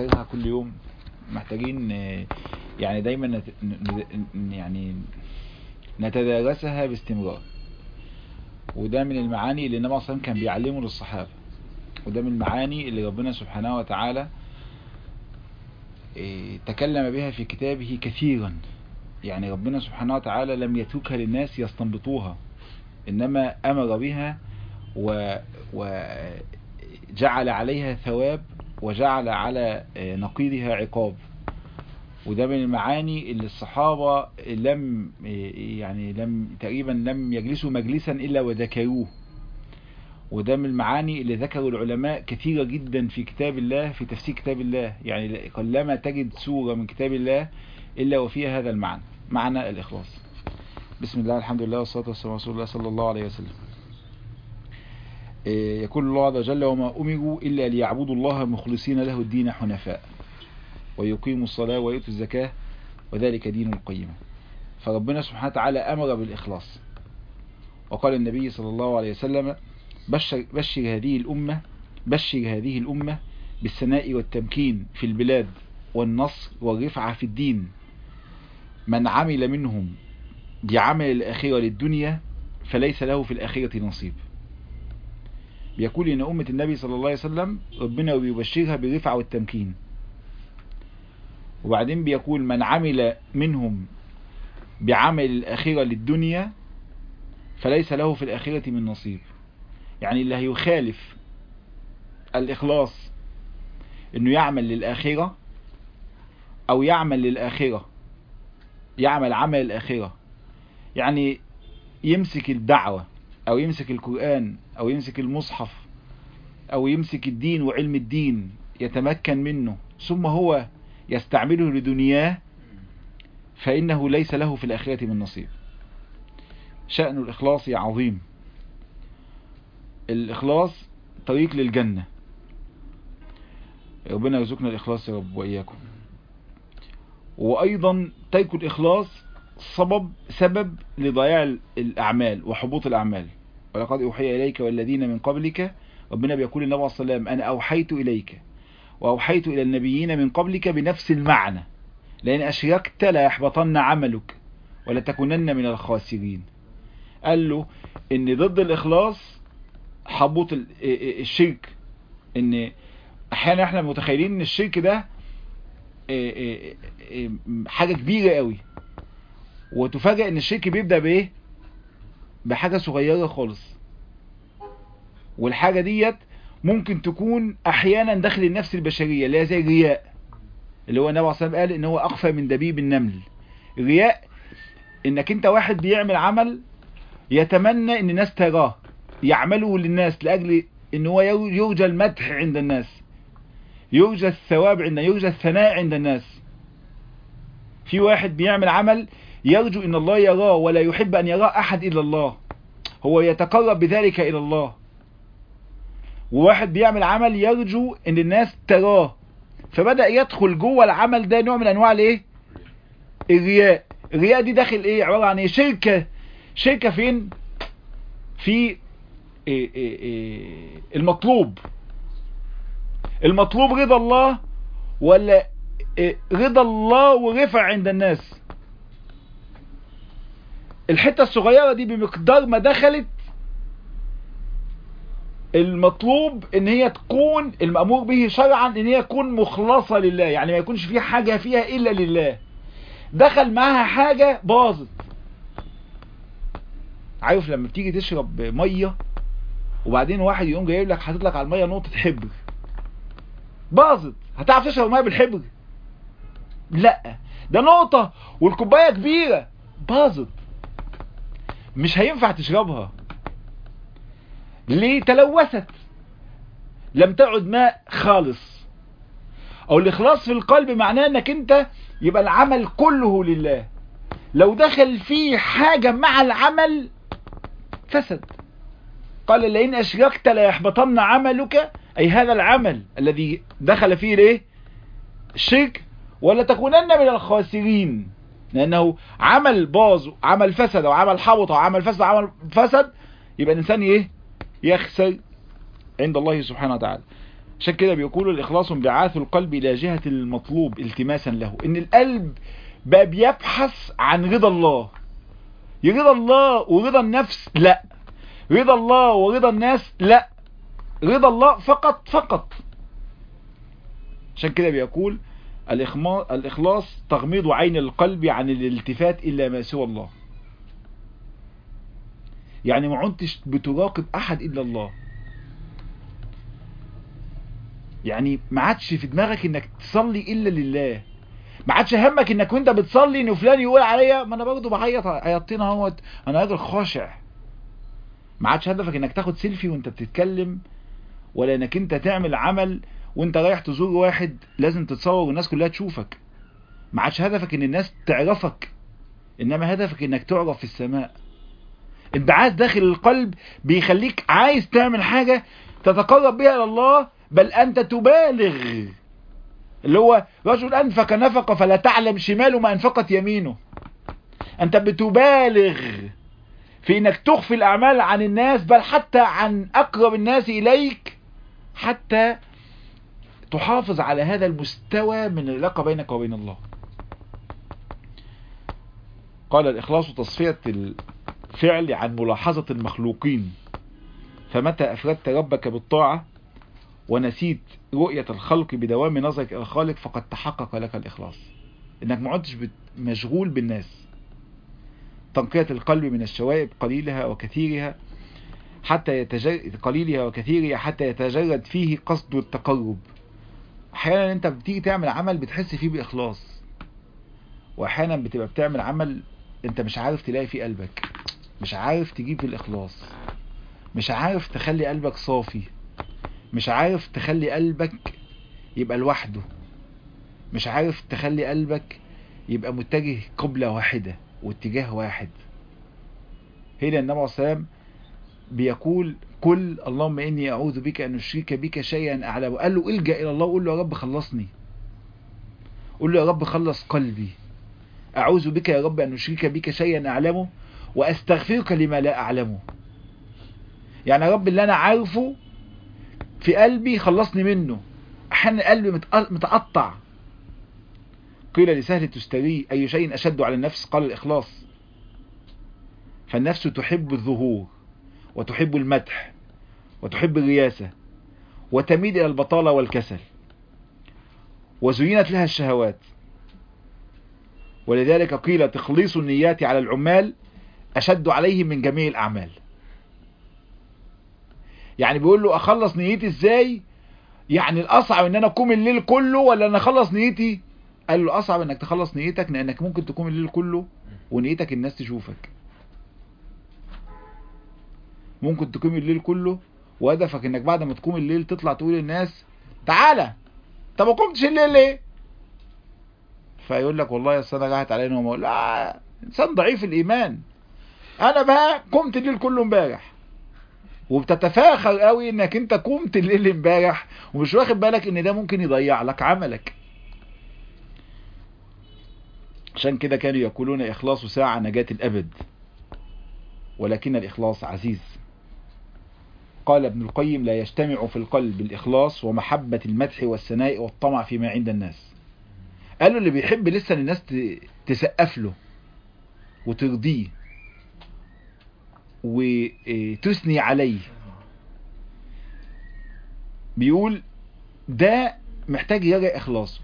بنكررها كل يوم محتاجين يعني دايما يعني نتدارسها باستمرار وده من المعاني اللي النبي صلى الله عليه وسلم كان بيعلمه للصحابة وده من المعاني اللي ربنا سبحانه وتعالى تكلم بها في كتابه كثيرا يعني ربنا سبحانه وتعالى لم يتركها للناس يستنبطوها إنما أمر بها و وجعل عليها ثواب وجعل على نقيضها عقاب وده من المعاني اللي الصحابة لم يعني لم تقريبا لم يجلسوا مجلسا إلا وذكروه وده من المعاني اللي ذكروا العلماء كثيرة جدا في كتاب الله في تفسير كتاب الله يعني قلما تجد سورة من كتاب الله إلا وفيها هذا المعنى معنى الإخلاص بسم الله الحمد لله والصلاة والسلام على رسول الله صلى الله عليه وسلم يقول الله عز وجل وما أمروا إلا ليعبدوا الله مخلصين له الدين حنفاء ويقيموا الصلاة ويؤتوا الزكاة وذلك دين القيمة فربنا سبحانه وتعالى أمر بالإخلاص وقال النبي صلى الله عليه وسلم بشر, بشر هذه الأمة بشر هذه الأمة بالسناء والتمكين في البلاد والنصر والرفعة في الدين من عمل منهم بعمل الآخرة للدنيا فليس له في الآخرة نصيب بيقول إن أمة النبي صلى الله عليه وسلم ربنا بيبشرها بالرفعة والتمكين وبعدين بيقول من عمل منهم بعمل الآخرة للدنيا فليس له في الآخرة من نصيب يعني اللي هيخالف الإخلاص إنه يعمل للآخرة أو يعمل للآخرة يعمل عمل الآخرة يعني يمسك الدعوة أو يمسك القرآن أو يمسك المصحف أو يمسك الدين وعلم الدين يتمكن منه ثم هو يستعمله لدنياه فإنه ليس له في الآخرة من نصيب شأن الإخلاص عظيم الإخلاص طريق للجنة ربنا يرزقنا الإخلاص يا رب وإياكم وأيضا ترك الإخلاص سبب سبب لضياع الأعمال وحبوط الأعمال ولقد أوحي إليك والذين من قبلك ربنا بيقول النبي صلى الله عليه وسلم أنا أوحيت إليك وأوحيت إلى النبيين من قبلك بنفس المعنى لأن أشركت لا يحبطن عملك ولا تكونن من الخاسرين قال له إن ضد الإخلاص حبوط الشرك إن أحيانا إحنا متخيلين إن الشرك ده حاجة كبيرة قوي وتفاجئ إن الشرك بيبدأ بإيه بحاجة صغيرة خالص والحاجة ديت ممكن تكون احيانا داخل النفس البشرية اللي هي زي الرياء اللي هو النبي صلى الله عليه وسلم قال ان هو اخفى من دبيب النمل الرياء انك انت واحد بيعمل عمل يتمنى ان الناس تراه يعمله للناس لاجل ان هو يرجى المدح عند الناس يرجى الثواب عند يرجى الثناء عند الناس في واحد بيعمل عمل يرجو ان الله يراه ولا يحب ان يراه احد الا الله هو يتقرب بذلك الى الله وواحد بيعمل عمل يرجو ان الناس تراه فبدأ يدخل جوه العمل ده نوع من انواع الايه الرياء الرياء دي داخل ايه عبارة عن ايه شركة شركة فين في إيه إيه إيه المطلوب المطلوب رضا الله ولا إيه رضا الله ورفع عند الناس الحتة الصغيرة دي بمقدار ما دخلت المطلوب ان هي تكون المأمور به شرعا ان هي تكون مخلصة لله يعني ما يكونش فيها حاجة فيها الا لله دخل معاها حاجة باظت عارف لما بتيجي تشرب مية وبعدين واحد يقوم جايب لك حاطط لك على المية نقطة حبر باظت هتعرف تشرب مية بالحبر لا ده نقطة والكوباية كبيرة باظت مش هينفع تشربها ليه تلوثت لم تعد ماء خالص او الاخلاص في القلب معناه انك انت يبقى العمل كله لله لو دخل فيه حاجة مع العمل فسد قال لئن اشركت لا يحبطن عملك اي هذا العمل الذي دخل فيه الايه الشرك ولا تكونن من الخاسرين لانه عمل باظ عمل فسد او عمل حبط او عمل فسد او عمل فسد يبقى الانسان ايه يخسر عند الله سبحانه وتعالى عشان كده بيقولوا الإخلاص انبعاث القلب إلى جهة المطلوب التماسا له إن القلب بقى بيبحث عن رضا الله رضا الله ورضا النفس لا رضا الله ورضا الناس لا رضا الله فقط فقط عشان كده بيقول الإخلاص تغميض عين القلب عن الالتفات إلا ما سوى الله يعني ما عدتش بتراقب أحد إلا الله يعني ما عادش في دماغك انك تصلي الا لله ما عادش همك انك وانت بتصلي ان فلان يقول عليا ما انا برضه بعيط عيطتين اهوت انا راجل خاشع ما عادش هدفك انك تاخد سيلفي وانت بتتكلم ولا انك انت تعمل عمل وانت رايح تزور واحد لازم تتصور والناس كلها تشوفك ما عادش هدفك ان الناس تعرفك انما هدفك انك تعرف في السماء انبعاث داخل القلب بيخليك عايز تعمل حاجة تتقرب بها الى الله بل أنت تبالغ اللي هو رجل أنفق نفق فلا تعلم شماله ما أنفقت يمينه أنت بتبالغ في أنك تخفي الأعمال عن الناس بل حتى عن أقرب الناس إليك حتى تحافظ على هذا المستوى من العلاقة بينك وبين الله قال الإخلاص تصفية الفعل عن ملاحظة المخلوقين فمتى أفردت ربك بالطاعة ونسيت رؤية الخلق بدوام نظرك إلى الخالق فقد تحقق لك الإخلاص إنك ما عدتش مشغول بالناس تنقية القلب من الشوائب قليلها وكثيرها حتى يتجرد قليلها وكثيرها حتى يتجرد فيه قصد التقرب أحيانا أنت بتيجي تعمل عمل بتحس فيه بإخلاص وأحيانا بتبقى بتعمل عمل أنت مش عارف تلاقي فيه قلبك مش عارف تجيب في الإخلاص مش عارف تخلي قلبك صافي مش عارف تخلي قلبك يبقى لوحده مش عارف تخلي قلبك يبقى متجه قبلة واحدة واتجاه واحد هنا النبي عليه السلام بيقول قل اللهم إني أعوذ بك أن أشرك بك شيئا أعلم قال له الجأ إلى الله وقول له يا رب خلصني قول له يا رب خلص قلبي أعوذ بك يا رب أن أشرك بك شيئا أعلمه وأستغفرك لما لا أعلمه يعني يا رب اللي أنا عارفه في قلبي خلصني منه أحيانا قلبي متقطع قيل لسهل تستري أي شيء أشد على النفس قال الإخلاص فالنفس تحب الظهور وتحب المدح وتحب الرياسة وتميل إلى البطالة والكسل وزينت لها الشهوات ولذلك قيل تخليص النيات على العمال أشد عليهم من جميع الأعمال يعني بيقول له أخلص نيتي إزاي يعني الأصعب إن أنا أقوم الليل كله ولا أنا أخلص نيتي قال له الأصعب إنك تخلص نيتك لأنك ممكن تقوم الليل كله ونيتك الناس تشوفك ممكن تقوم الليل كله وهدفك انك بعد ما تقوم الليل تطلع تقول للناس تعالى انت ما قمتش الليل ليه فيقول لك والله يا انا راحت علينا وما لا انسان ضعيف الايمان انا بقى قمت الليل كله امبارح وبتتفاخر قوي انك انت قمت الليل امبارح ومش واخد بالك ان ده ممكن يضيع لك عملك عشان كده كانوا يقولون اخلاص ساعة نجاة الابد ولكن الاخلاص عزيز قال ابن القيم لا يجتمع في القلب الإخلاص ومحبة المدح والثناء والطمع فيما عند الناس قالوا اللي بيحب لسه الناس تسقف له وترضيه وتثني عليه بيقول ده محتاج يراجع إخلاصه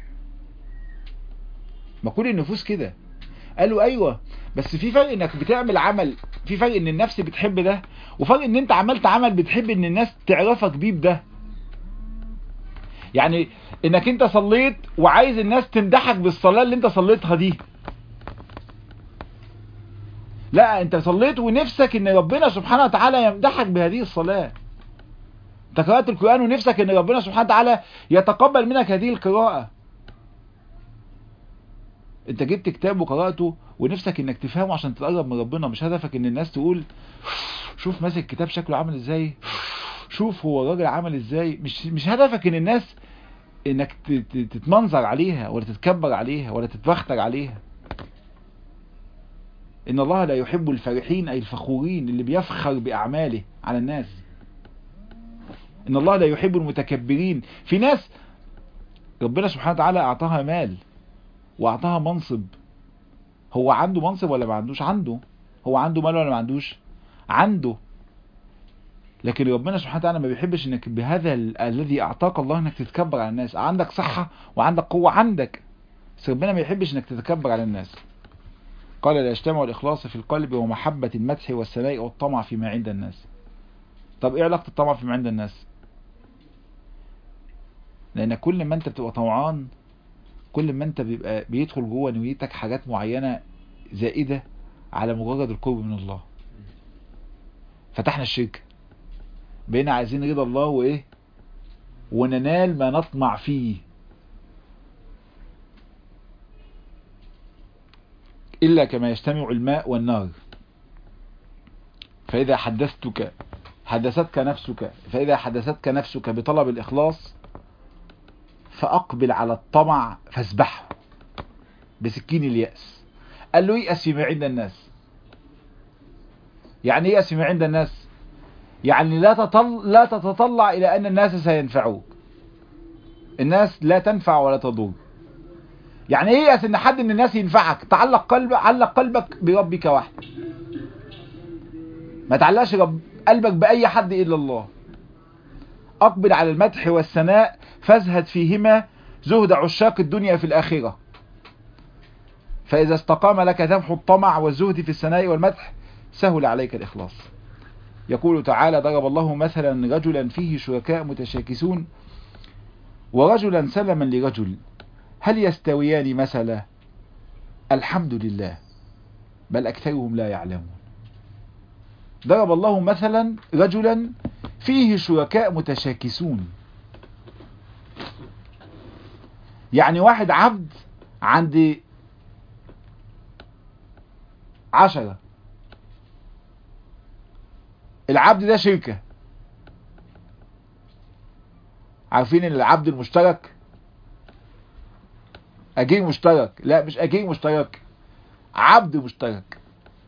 ما كل النفوس كده قالوا ايوه بس في فرق انك بتعمل عمل في فرق ان النفس بتحب ده وفرق ان انت عملت عمل بتحب ان الناس تعرفك بيه بده يعني انك انت صليت وعايز الناس تمدحك بالصلاة اللي انت صليتها دي لا انت صليت ونفسك ان ربنا سبحانه وتعالى يمدحك بهذه الصلاة انت قرأت القرآن ونفسك ان ربنا سبحانه وتعالى يتقبل منك هذه القراءة انت جبت كتاب وقرأته ونفسك انك تفهمه عشان تتقرب من ربنا مش هدفك ان الناس تقول شوف ماسك كتاب شكله عامل ازاي شوف هو الراجل عامل ازاي مش مش هدفك ان الناس انك تتمنظر عليها ولا تتكبر عليها ولا تتبختر عليها ان الله لا يحب الفرحين اي الفخورين اللي بيفخر باعماله على الناس ان الله لا يحب المتكبرين في ناس ربنا سبحانه وتعالى اعطاها مال واعطاها منصب هو عنده منصب ولا ما عندوش عنده هو عنده مال ولا ما عندوش عنده لكن ربنا سبحانه وتعالى ما بيحبش انك بهذا ال- الذي اعطاك الله انك تتكبر على الناس عندك صحة وعندك قوة عندك بس ربنا ما يحبش انك تتكبر على الناس قال لا يجتمع الإخلاص في القلب ومحبة المدح والثناء والطمع فيما عند الناس طب ايه علاقة الطمع فيما عند الناس لان كل ما انت بتبقى طمعان كل ما انت بيبقى بيدخل جوه نيتك حاجات معينة زائدة على مجرد القرب من الله فتحنا الشرك بقينا عايزين رضا الله وايه وننال ما نطمع فيه إلا كما يجتمع الماء والنار فإذا حدثتك حدثتك نفسك فإذا حدثتك نفسك بطلب الإخلاص فأقبل على الطمع فاسبحه بسكين اليأس قال له يأس فيما عند الناس يعني يأس فيما عند الناس يعني لا تطل لا تتطلع إلى أن الناس سينفعوك الناس لا تنفع ولا تضر يعني ايه يأس ان حد من الناس ينفعك تعلق قلب علق قلبك بربك وحده ما تعلقش رب قلبك بأي حد إلا الله أقبل على المدح والثناء فازهد فيهما زهد عشاق الدنيا في الآخرة فإذا استقام لك تمحو الطمع والزهد في الثناء والمدح سهل عليك الإخلاص يقول تعالى ضرب الله مثلا رجلا فيه شركاء متشاكسون ورجلا سلما لرجل هل يستويان مثلا الحمد لله بل أكثرهم لا يعلمون ضرب الله مثلا رجلا فيه شركاء متشاكسون يعني واحد عبد عند عشرة العبد ده شركة عارفين ان العبد المشترك اجير مشترك لا مش اجير مشترك عبد مشترك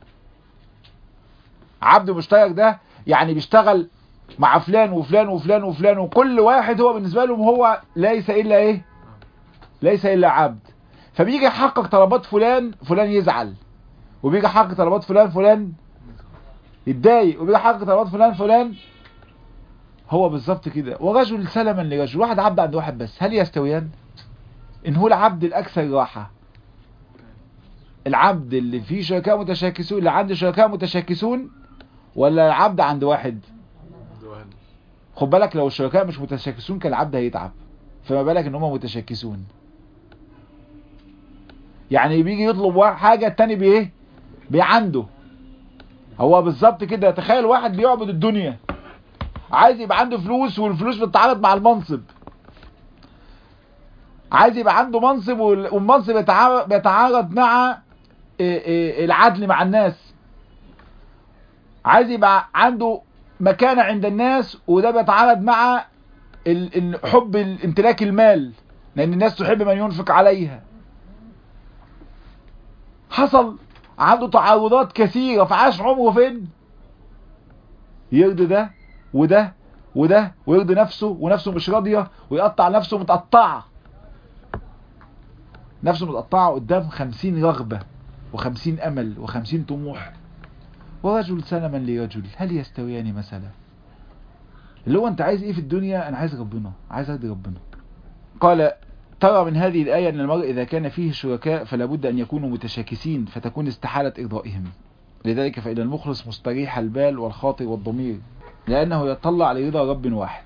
عبد مشترك ده يعني بيشتغل مع فلان وفلان وفلان وفلان وكل واحد هو بالنسبة لهم هو ليس الا ايه ليس الا عبد فبيجي يحقق طلبات فلان فلان يزعل وبيجي يحقق طلبات فلان فلان يتضايق وبيجي يحقق طلبات فلان فلان هو بالظبط كده ورجل سلما لرجل واحد عبد عند واحد بس هل يستويان ان هو العبد الاكثر راحة العبد اللي فيه شركاء متشاكسون اللي عنده شركاء متشاكسون ولا العبد عند واحد خد بالك لو الشركاء مش متشاكسون كان العبد هيتعب فما بالك ان هم متشاكسون يعني بيجي يطلب واحد حاجة التاني بايه بعنده هو بالظبط كده تخيل واحد بيعبد الدنيا عايز يبقى عنده فلوس والفلوس بتتعارض مع المنصب عايز يبقى عنده منصب والمنصب بيتعارض مع العدل مع الناس عايز يبقى عنده مكانة عند الناس وده بيتعارض مع حب الامتلاك المال لان الناس تحب من ينفق عليها حصل عنده تعارضات كثيرة فعاش عمره فين يرضي ده وده وده ويرضي نفسه ونفسه مش راضية ويقطع نفسه متقطعة نفسه متقطعة قدام خمسين رغبة وخمسين أمل وخمسين طموح ورجل سلما لرجل هل يستويان مثلا اللي هو انت عايز ايه في الدنيا انا عايز ربنا عايز ارضي ربنا قال ترى من هذه الآية أن المرء إذا كان فيه شركاء فلا بد أن يكونوا متشاكسين فتكون استحالة إرضائهم لذلك فإن المخلص مستريح البال والخاطر والضمير لأنه يطلع لرضا رب واحد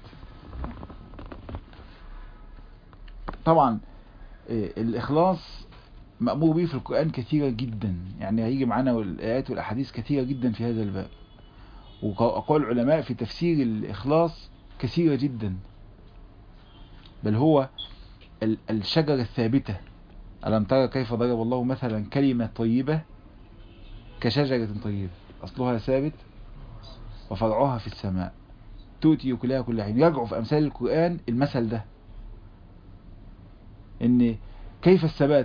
طبعا الإخلاص مأمور به في القرآن كثيرة جدا يعني هيجي معانا الآيات والأحاديث كثيرة جدا في هذا الباب وأقوال العلماء في تفسير الإخلاص كثيرة جدا بل هو الشجرة الثابتة ألم ترى كيف ضرب الله مثلا كلمة طيبة كشجرة طيبة أصلها ثابت وفرعها في السماء تؤتي كلها كل حين يرجع في أمثال القرآن المثل ده إن كيف الثبات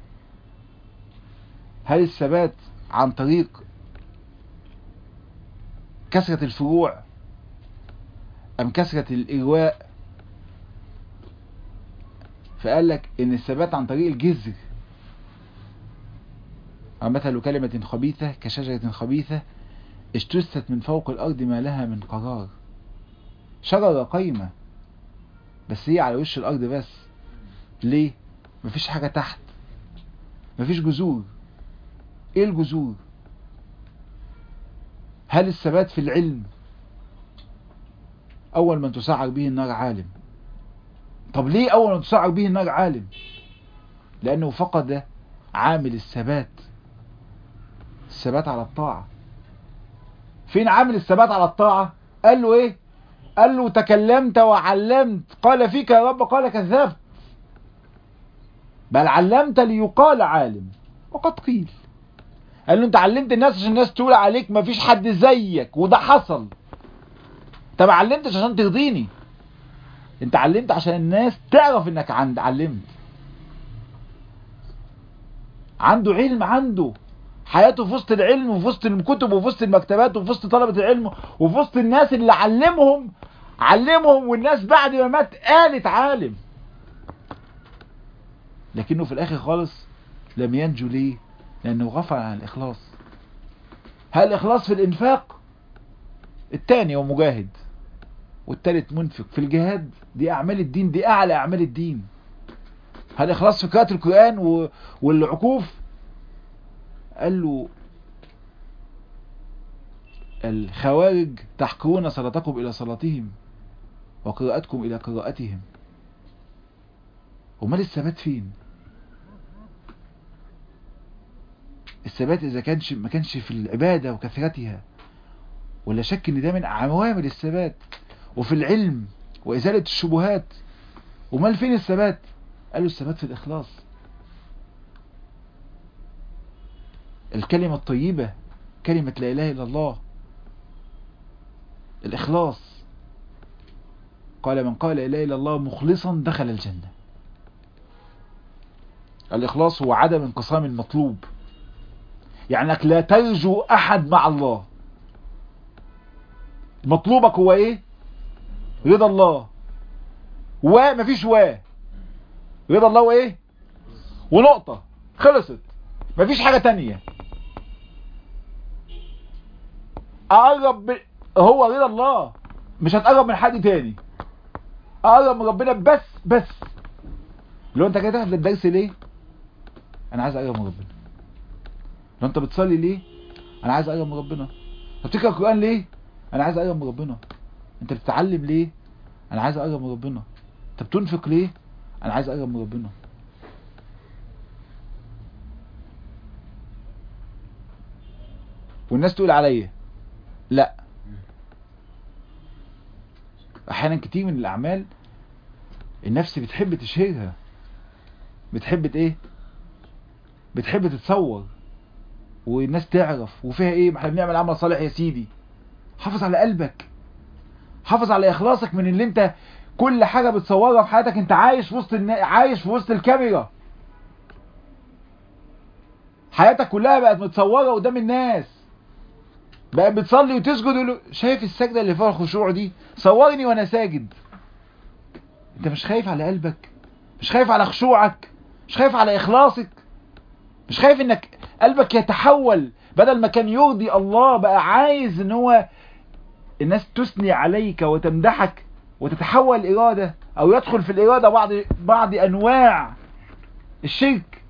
هل الثبات عن طريق كثرة الفروع أم كثرة الإغواء فقال لك إن الثبات عن طريق الجذر مثل كلمة خبيثة كشجرة خبيثة اجتثت من فوق الأرض ما لها من قرار شجرة قايمة بس هي على وش الأرض بس ليه؟ مفيش حاجة تحت مفيش جذور ايه الجذور؟ هل الثبات في العلم أول من تسعر به النار عالم طب ليه أول من تسعر به النار عالم؟ لأنه فقد عامل الثبات الثبات على الطاعة فين عامل الثبات على الطاعة قال له ايه قال له تكلمت وعلمت قال فيك يا رب قال كذبت بل علمت ليقال عالم وقد قيل قال له انت علمت الناس عشان الناس تقول عليك مفيش حد زيك وده حصل انت ما علمتش عشان ترضيني انت علمت عشان الناس تعرف انك عند علمت عنده علم عنده حياته في وسط العلم وفي وسط الكتب وفي وسط المكتبات وفي وسط طلبة العلم وفي وسط الناس اللي علمهم علمهم والناس بعد ما مات قالت عالم لكنه في الاخر خالص لم ينجو ليه لانه غفل عن الاخلاص هل الاخلاص في الانفاق التاني هو مجاهد والتالت منفق في الجهاد دي اعمال الدين دي اعلى اعمال الدين هل اخلاص في قراءة القرآن و... والعكوف قال له الخوارج تحقرون صلاتكم الى صلاتهم وقراءتكم الى قراءتهم امال الثبات فين الثبات اذا كانش ما كانش في العبادة وكثرتها ولا شك ان ده من عوامل الثبات وفي العلم وازالة الشبهات امال فين الثبات قالوا الثبات في الاخلاص الكلمة الطيبة كلمة لا اله الا الله الاخلاص قال من قال لا اله الا الله مخلصا دخل الجنة الاخلاص هو عدم انقسام المطلوب يعني انك لا ترجو احد مع الله مطلوبك هو ايه رضا الله ومفيش و رضا الله وايه ونقطة خلصت مفيش حاجة تانية اقرب ب... هو رضا الله مش هتقرب من حد تاني اقرب من ربنا بس بس لو انت كده تحت الدرس ليه انا عايز اقرب من ربنا لو انت بتصلي ليه انا عايز اقرب من ربنا طب بتقرا القران ليه انا عايز اقرب من ربنا انت بتتعلم ليه انا عايز اقرب من ربنا انت بتنفق ليه انا عايز اقرب من ربنا والناس تقول عليا لا احيانا كتير من الاعمال النفس بتحب تشهرها بتحب ايه بتحب تتصور والناس تعرف وفيها ايه ما احنا بنعمل عمل صالح يا سيدي حافظ على قلبك حافظ على اخلاصك من اللي انت كل حاجة بتصورها في حياتك انت عايش في وسط النا... عايش في وسط الكاميرا حياتك كلها بقت متصورة قدام الناس بقت بتصلي وتسجد ويقول شايف السجدة اللي فيها الخشوع دي صورني وانا ساجد انت مش خايف على قلبك مش خايف على خشوعك مش خايف على اخلاصك مش خايف انك قلبك يتحول بدل ما كان يرضي الله بقى عايز ان هو الناس تثني عليك وتمدحك وتتحول الإرادة أو يدخل في الإرادة بعض بعض أنواع الشرك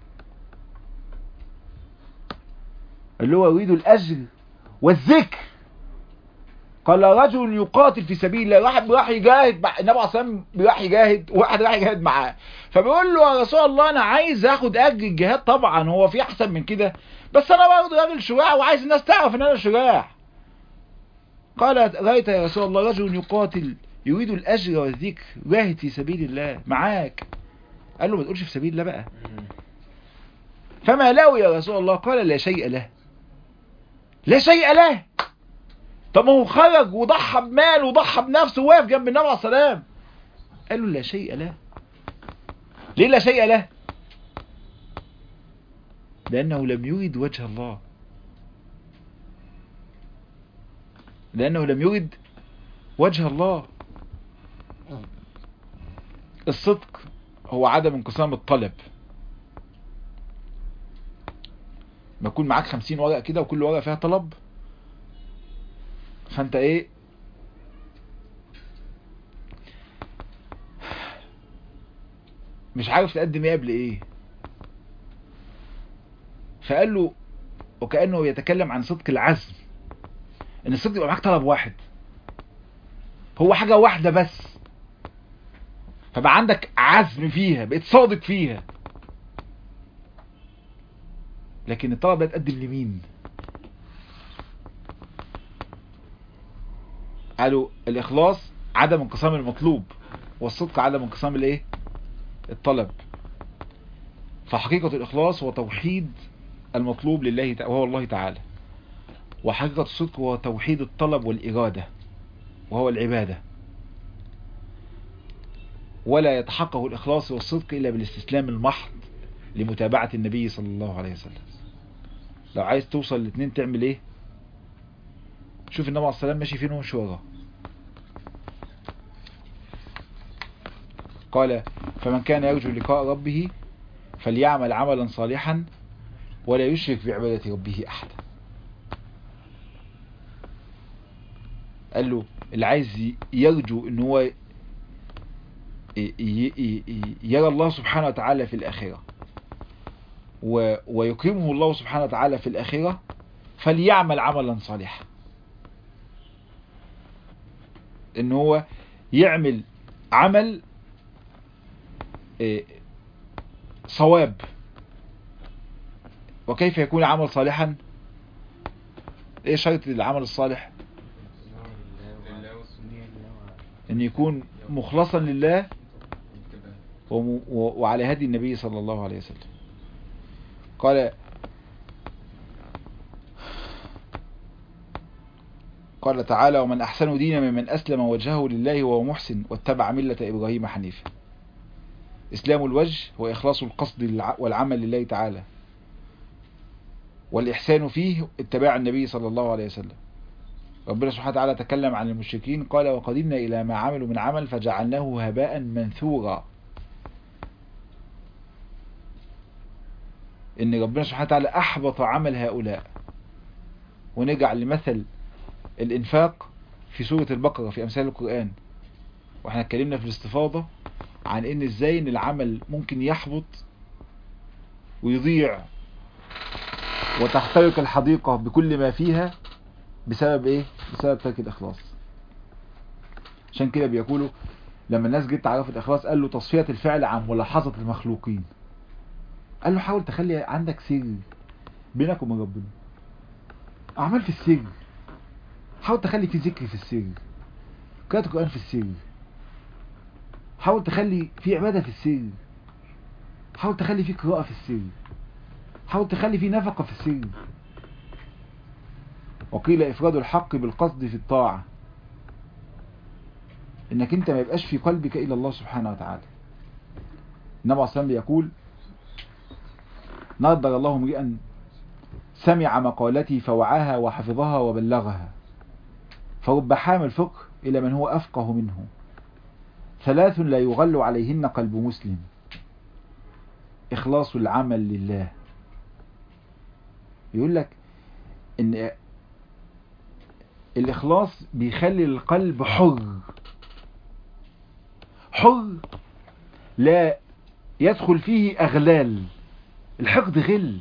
اللي هو يريد الأجر والذكر قال رجل يقاتل في سبيل الله واحد راح يجاهد مع النبي عليه الصلاه راح يجاهد وواحد راح يجاهد معاه فبيقول له يا رسول الله انا عايز اخد اجر الجهاد طبعا هو في احسن من كده بس انا برضه راجل شجاع وعايز الناس تعرف ان انا شجاع قال رايت يا رسول الله رجل يقاتل يريد الاجر والذكر واهد في سبيل الله معاك قال له ما تقولش في سبيل الله بقى فما له يا رسول الله قال لا شيء له لا شيء له طب ما هو خرج وضحى بماله وضحى بنفسه وواقف جنب النبي عليه السلام قال له لا شيء له ليه لا شيء له لأنه لم يرد وجه الله لأنه لم يرد وجه الله الصدق هو عدم انقسام الطلب ما يكون معاك خمسين ورقة كده وكل ورقة فيها طلب فانت ايه مش عارف تقدم ايه قبل ايه فقال له وكأنه يتكلم عن صدق العزم ان الصدق يبقى معاك طلب واحد هو حاجة واحدة بس فبقى عندك عزم فيها بقيت صادق فيها لكن الطلب ده تقدم لمين قالوا الاخلاص عدم انقسام المطلوب والصدق عدم انقسام الايه الطلب فحقيقة الاخلاص هو توحيد المطلوب لله وهو الله تعالى وحقيقة الصدق هو توحيد الطلب والإرادة وهو العبادة ولا يتحقق الإخلاص والصدق إلا بالاستسلام المحض لمتابعة النبي صلى الله عليه وسلم لو عايز توصل الاثنين تعمل ايه شوف النبي عليه السلام ماشي فين ومش وراه قال فمن كان يرجو لقاء ربه فليعمل عملا صالحا ولا يشرك بعبادة ربه أحدا قال له اللي عايز يرجو ان هو يرى الله سبحانه وتعالى في الآخرة ويكرمه الله سبحانه وتعالى في الآخرة فليعمل عملا صالحا ان هو يعمل عمل صواب وكيف يكون عمل صالحا ايه شرط العمل الصالح ان يكون مخلصا لله وعلى هدي النبي صلى الله عليه وسلم قال قال تعالى ومن أحسن دينا ممن أسلم وجهه لله وهو محسن واتبع ملة إبراهيم حنيفا إسلام الوجه هو إخلاص القصد والعمل لله تعالى والإحسان فيه اتباع النبي صلى الله عليه وسلم ربنا سبحانه وتعالى تكلم عن المشركين قال وقدمنا إلى ما عملوا من عمل فجعلناه هباء منثورا إن ربنا سبحانه وتعالى أحبط عمل هؤلاء ونجعل لمثل الإنفاق في سورة البقرة في أمثال القرآن واحنا اتكلمنا في الاستفاضة عن ان ازاي ان العمل ممكن يحبط ويضيع وتخترق الحديقة بكل ما فيها بسبب ايه بسبب ترك الاخلاص عشان كده بيقولوا لما الناس جت تعرف الاخلاص قال له تصفية الفعل عن ملاحظة المخلوقين قال له حاول تخلي عندك سر بينك وبين ربنا اعمال في السر حاول تخلي في ذكر في السر قراءة القرآن في السر حاول تخلي في عبادة في السر حاول تخلي في قراءة في السر حاول تخلي في نفقة في السر وقيل إفراد الحق بالقصد في الطاعة إنك أنت ما يبقاش في قلبك إلا الله سبحانه وتعالى النبي عليه الصلاة يقول نضر الله امرئا سمع مقالتي فوعاها وحفظها وبلغها فرب حامل فقه إلى من هو أفقه منه ثلاث لا يغل عليهن قلب مسلم إخلاص العمل لله يقول لك إن الإخلاص بيخلي القلب حر حر لا يدخل فيه أغلال الحقد غل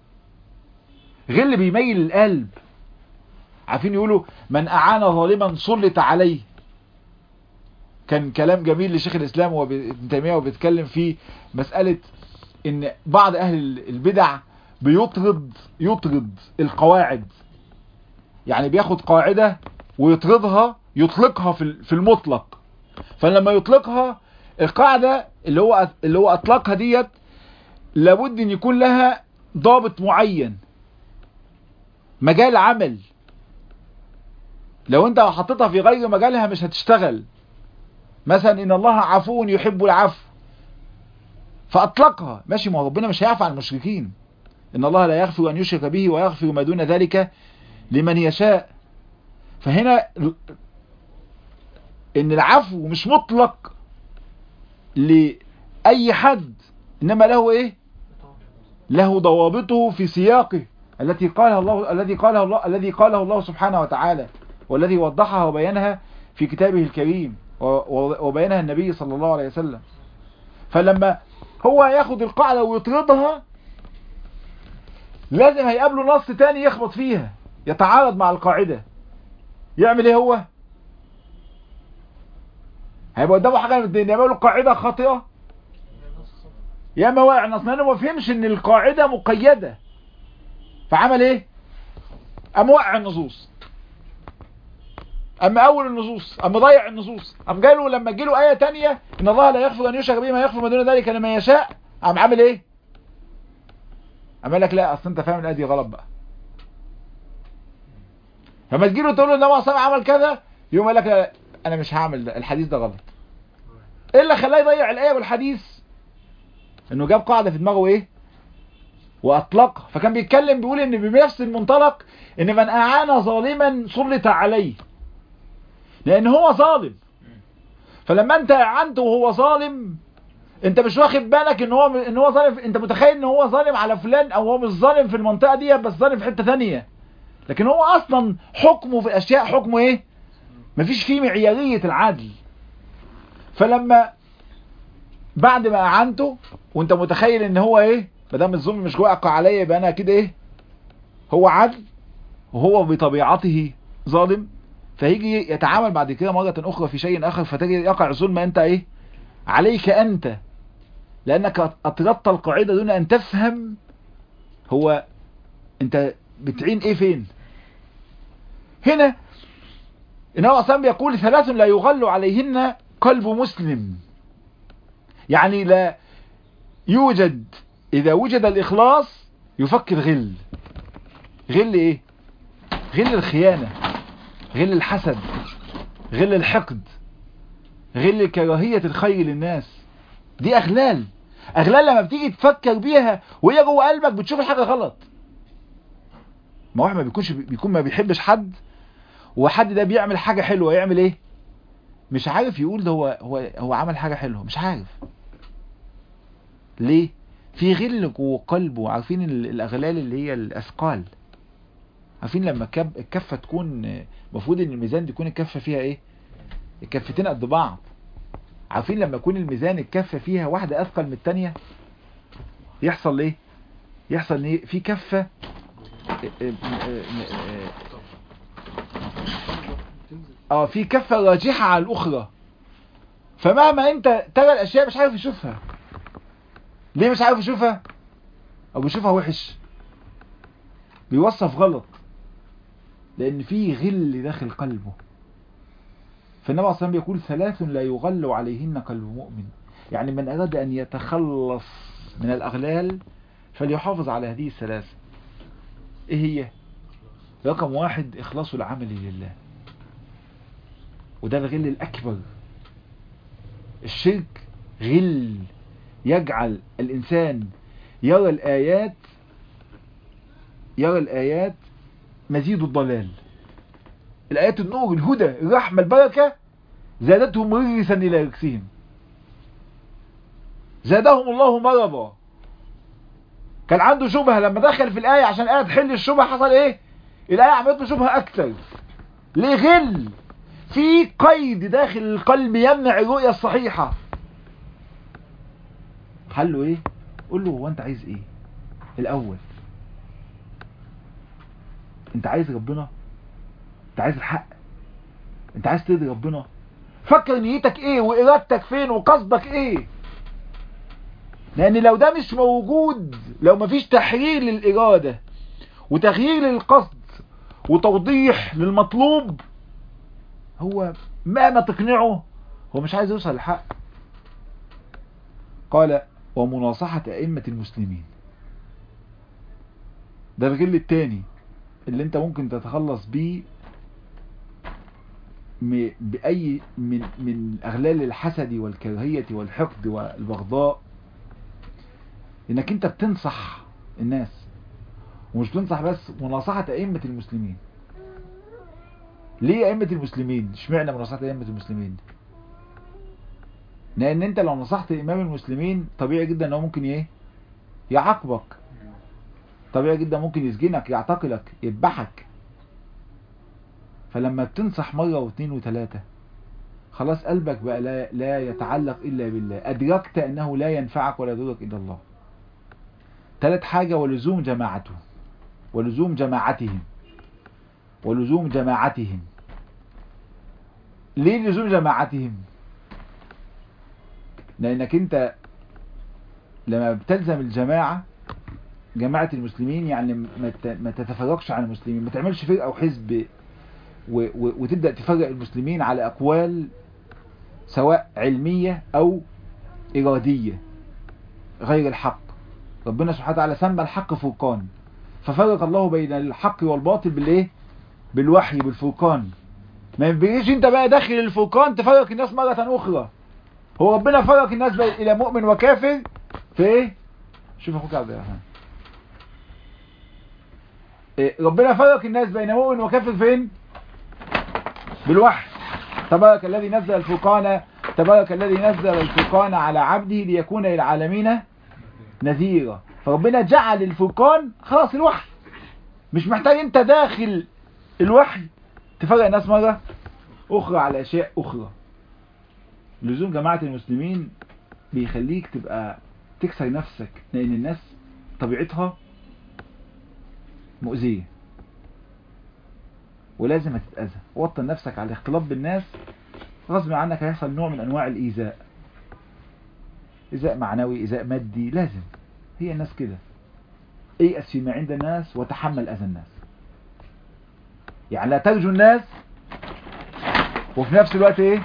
غل بيميل القلب عارفين يقولوا من أعان ظالما سلط عليه كان كلام جميل لشيخ الإسلام وابن تيمية وبيتكلم في مسألة ان بعض أهل البدع بيطرد يطرد القواعد يعني بياخد قاعدة ويطردها يطلقها في المطلق فلما يطلقها القاعدة اللي هو اللي هو أطلقها ديت لابد ان يكون لها ضابط معين مجال عمل لو انت حطيتها في غير مجالها مش هتشتغل مثلا ان الله عفو يحب العفو فاطلقها ماشي ما ربنا مش هيعفو عن المشركين ان الله لا يغفر ان يشرك به ويغفر ما دون ذلك لمن يشاء فهنا ان العفو مش مطلق لأي حد إنما له إيه له ضوابطه في سياقه التي قالها الله الذي قاله الله الذي قاله الله سبحانه وتعالى والذي وضحها وبينها في كتابه الكريم وبينها النبي صلى الله عليه وسلم فلما هو ياخد القاعدة ويطردها لازم هيقابله نص تاني يخبط فيها يتعارض مع القاعدة يعمل ايه هو هيبقى قدامه حاجة من الدنيا يعمل له قاعدة خاطئة يا اما واقع نص لانه ما فهمش ان القاعدة مقيدة فعمل ايه قام وقع النصوص اما اول النصوص اما ضيع النصوص قام جاله لما جيله ايه تانية ان الله لا يغفر ان يشرك به ما يغفر ما دون ذلك لما يشاء قام عامل ايه قام قال لك لا اصل انت فاهم الايه دي غلط بقى فما تجيله تقول له النبي صلى عمل كذا يقوم قال لك لا انا مش هعمل ده الحديث ده غلط ايه اللي خلاه يضيع الايه والحديث انه جاب قاعده في دماغه ايه واطلقها فكان بيتكلم بيقول ان بنفس المنطلق ان من اعان ظالما سلط عليه لان هو ظالم فلما انت اعنته وهو ظالم انت مش واخد بالك ان هو ان هو ظالم انت متخيل ان هو ظالم على فلان او هو مش ظالم في المنطقه دي بس ظالم في حته ثانيه لكن هو اصلا حكمه في الاشياء حكمه ايه مفيش فيه معياريه العدل فلما بعد ما اعنته وانت متخيل ان هو ايه ما دام الظلم مش واقع عليا يبقى انا كده ايه هو عدل وهو بطبيعته ظالم فهيجي يتعامل بعد كده مرة اخرى في شيء اخر فتجي يقع الظلم انت ايه عليك انت لانك اطردت القاعدة دون ان تفهم هو انت بتعين ايه فين هنا النبي اصلا بيقول ثلاث لا يغل عليهن قلب مسلم يعني لا يوجد اذا وجد الاخلاص يفكر غل غل ايه غل الخيانة غل الحسد غل الحقد غل كراهية الخير للناس دي اغلال اغلال لما بتيجي تفكر بيها وهي جوه قلبك بتشوف الحاجة غلط ما واحد ما بيكونش بيكون ما بيحبش حد وحد ده بيعمل حاجة حلوة يعمل ايه مش عارف يقول ده هو هو هو عمل حاجة حلوة مش عارف ليه في غل جوه قلبه عارفين الاغلال اللي هي الاثقال عارفين لما كب الكفة تكون المفروض ان الميزان تكون الكفة فيها ايه الكفتين قد بعض عارفين لما يكون الميزان الكفة فيها واحدة اثقل من التانية يحصل ايه يحصل ايه في كفة اه في كفة راجحة على الاخرى فمهما انت ترى الاشياء مش عارف يشوفها ليه مش عارف يشوفها او بيشوفها وحش بيوصف غلط لان في غل داخل قلبه فالنبي صلى الله عليه بيقول ثلاث لا يغل عليهن قلب مؤمن يعني من اراد ان يتخلص من الاغلال فليحافظ على هذه الثلاث ايه هي رقم واحد اخلاص العمل لله وده الغل الاكبر الشرك غل يجعل الإنسان يرى الآيات يرى الآيات مزيد الضلال الآيات النور الهدى الرحمة البركة زادتهم رجسا إلى رجسهم زادهم الله مرضا كان عنده شبهة لما دخل في الآية عشان الآية تحل الشبهة حصل إيه الآية عملت له شبهة أكثر ليه غل في قيد داخل القلب يمنع الرؤية الصحيحة حله ايه قول له هو انت عايز ايه الاول انت عايز ربنا انت عايز الحق انت عايز ترضي ربنا فكر نيتك ايه وارادتك فين وقصدك ايه لان لو ده مش موجود لو مفيش تحرير للارادة وتغيير للقصد وتوضيح للمطلوب هو مهما تقنعه هو مش عايز يوصل للحق قال ومناصحة أئمة المسلمين ده الغل التاني اللي انت ممكن تتخلص بيه بأي من من أغلال الحسد والكراهية والحقد والبغضاء انك انت بتنصح الناس ومش بتنصح بس مناصحة أئمة المسلمين ليه أئمة المسلمين اشمعنى مناصحة أئمة المسلمين لان انت لو نصحت امام المسلمين طبيعي جدا انه ممكن ايه يعاقبك طبيعي جدا ممكن يسجنك يعتقلك يذبحك فلما بتنصح مرة واثنين وثلاثة خلاص قلبك بقى لا, لا يتعلق إلا بالله أدركت أنه لا ينفعك ولا يضرك إلا الله ثالث حاجة ولزوم جماعته ولزوم جماعتهم ولزوم جماعتهم ليه لزوم جماعتهم لأنك أنت لما بتلزم الجماعة جماعة المسلمين يعني ما تتفرقش عن المسلمين ما تعملش فرقة أو حزب وتبدأ تفرق المسلمين على أقوال سواء علمية أو إرادية غير الحق ربنا سبحانه وتعالى سمى الحق فرقان ففرق الله بين الحق والباطل بالايه بالوحي بالفرقان ما ينبغيش انت بقى داخل الفرقان تفرق الناس مرة اخرى هو ربنا فرق الناس الى مؤمن وكافر في ايه شوف اخوك عبد الرحمن إيه ربنا فرق الناس بين مؤمن وكافر فين بالوحي تبارك الذي نزل الفرقان تبارك الذي نزل الفرقان على عبده ليكون للعالمين نذيرا فربنا جعل الفرقان خلاص الوحي مش محتاج انت داخل الوحي تفرق الناس مرة اخرى على اشياء اخرى لزوم جماعة المسلمين بيخليك تبقى تكسر نفسك لان الناس طبيعتها مؤذية ولازم تتأذى وطن نفسك على الاختلاط بالناس غصب عنك هيحصل نوع من انواع الايذاء ايذاء معنوي ايذاء مادي لازم هي الناس كده ايأس فيما عند الناس وتحمل اذى الناس يعني لا ترجو الناس وفي نفس الوقت ايه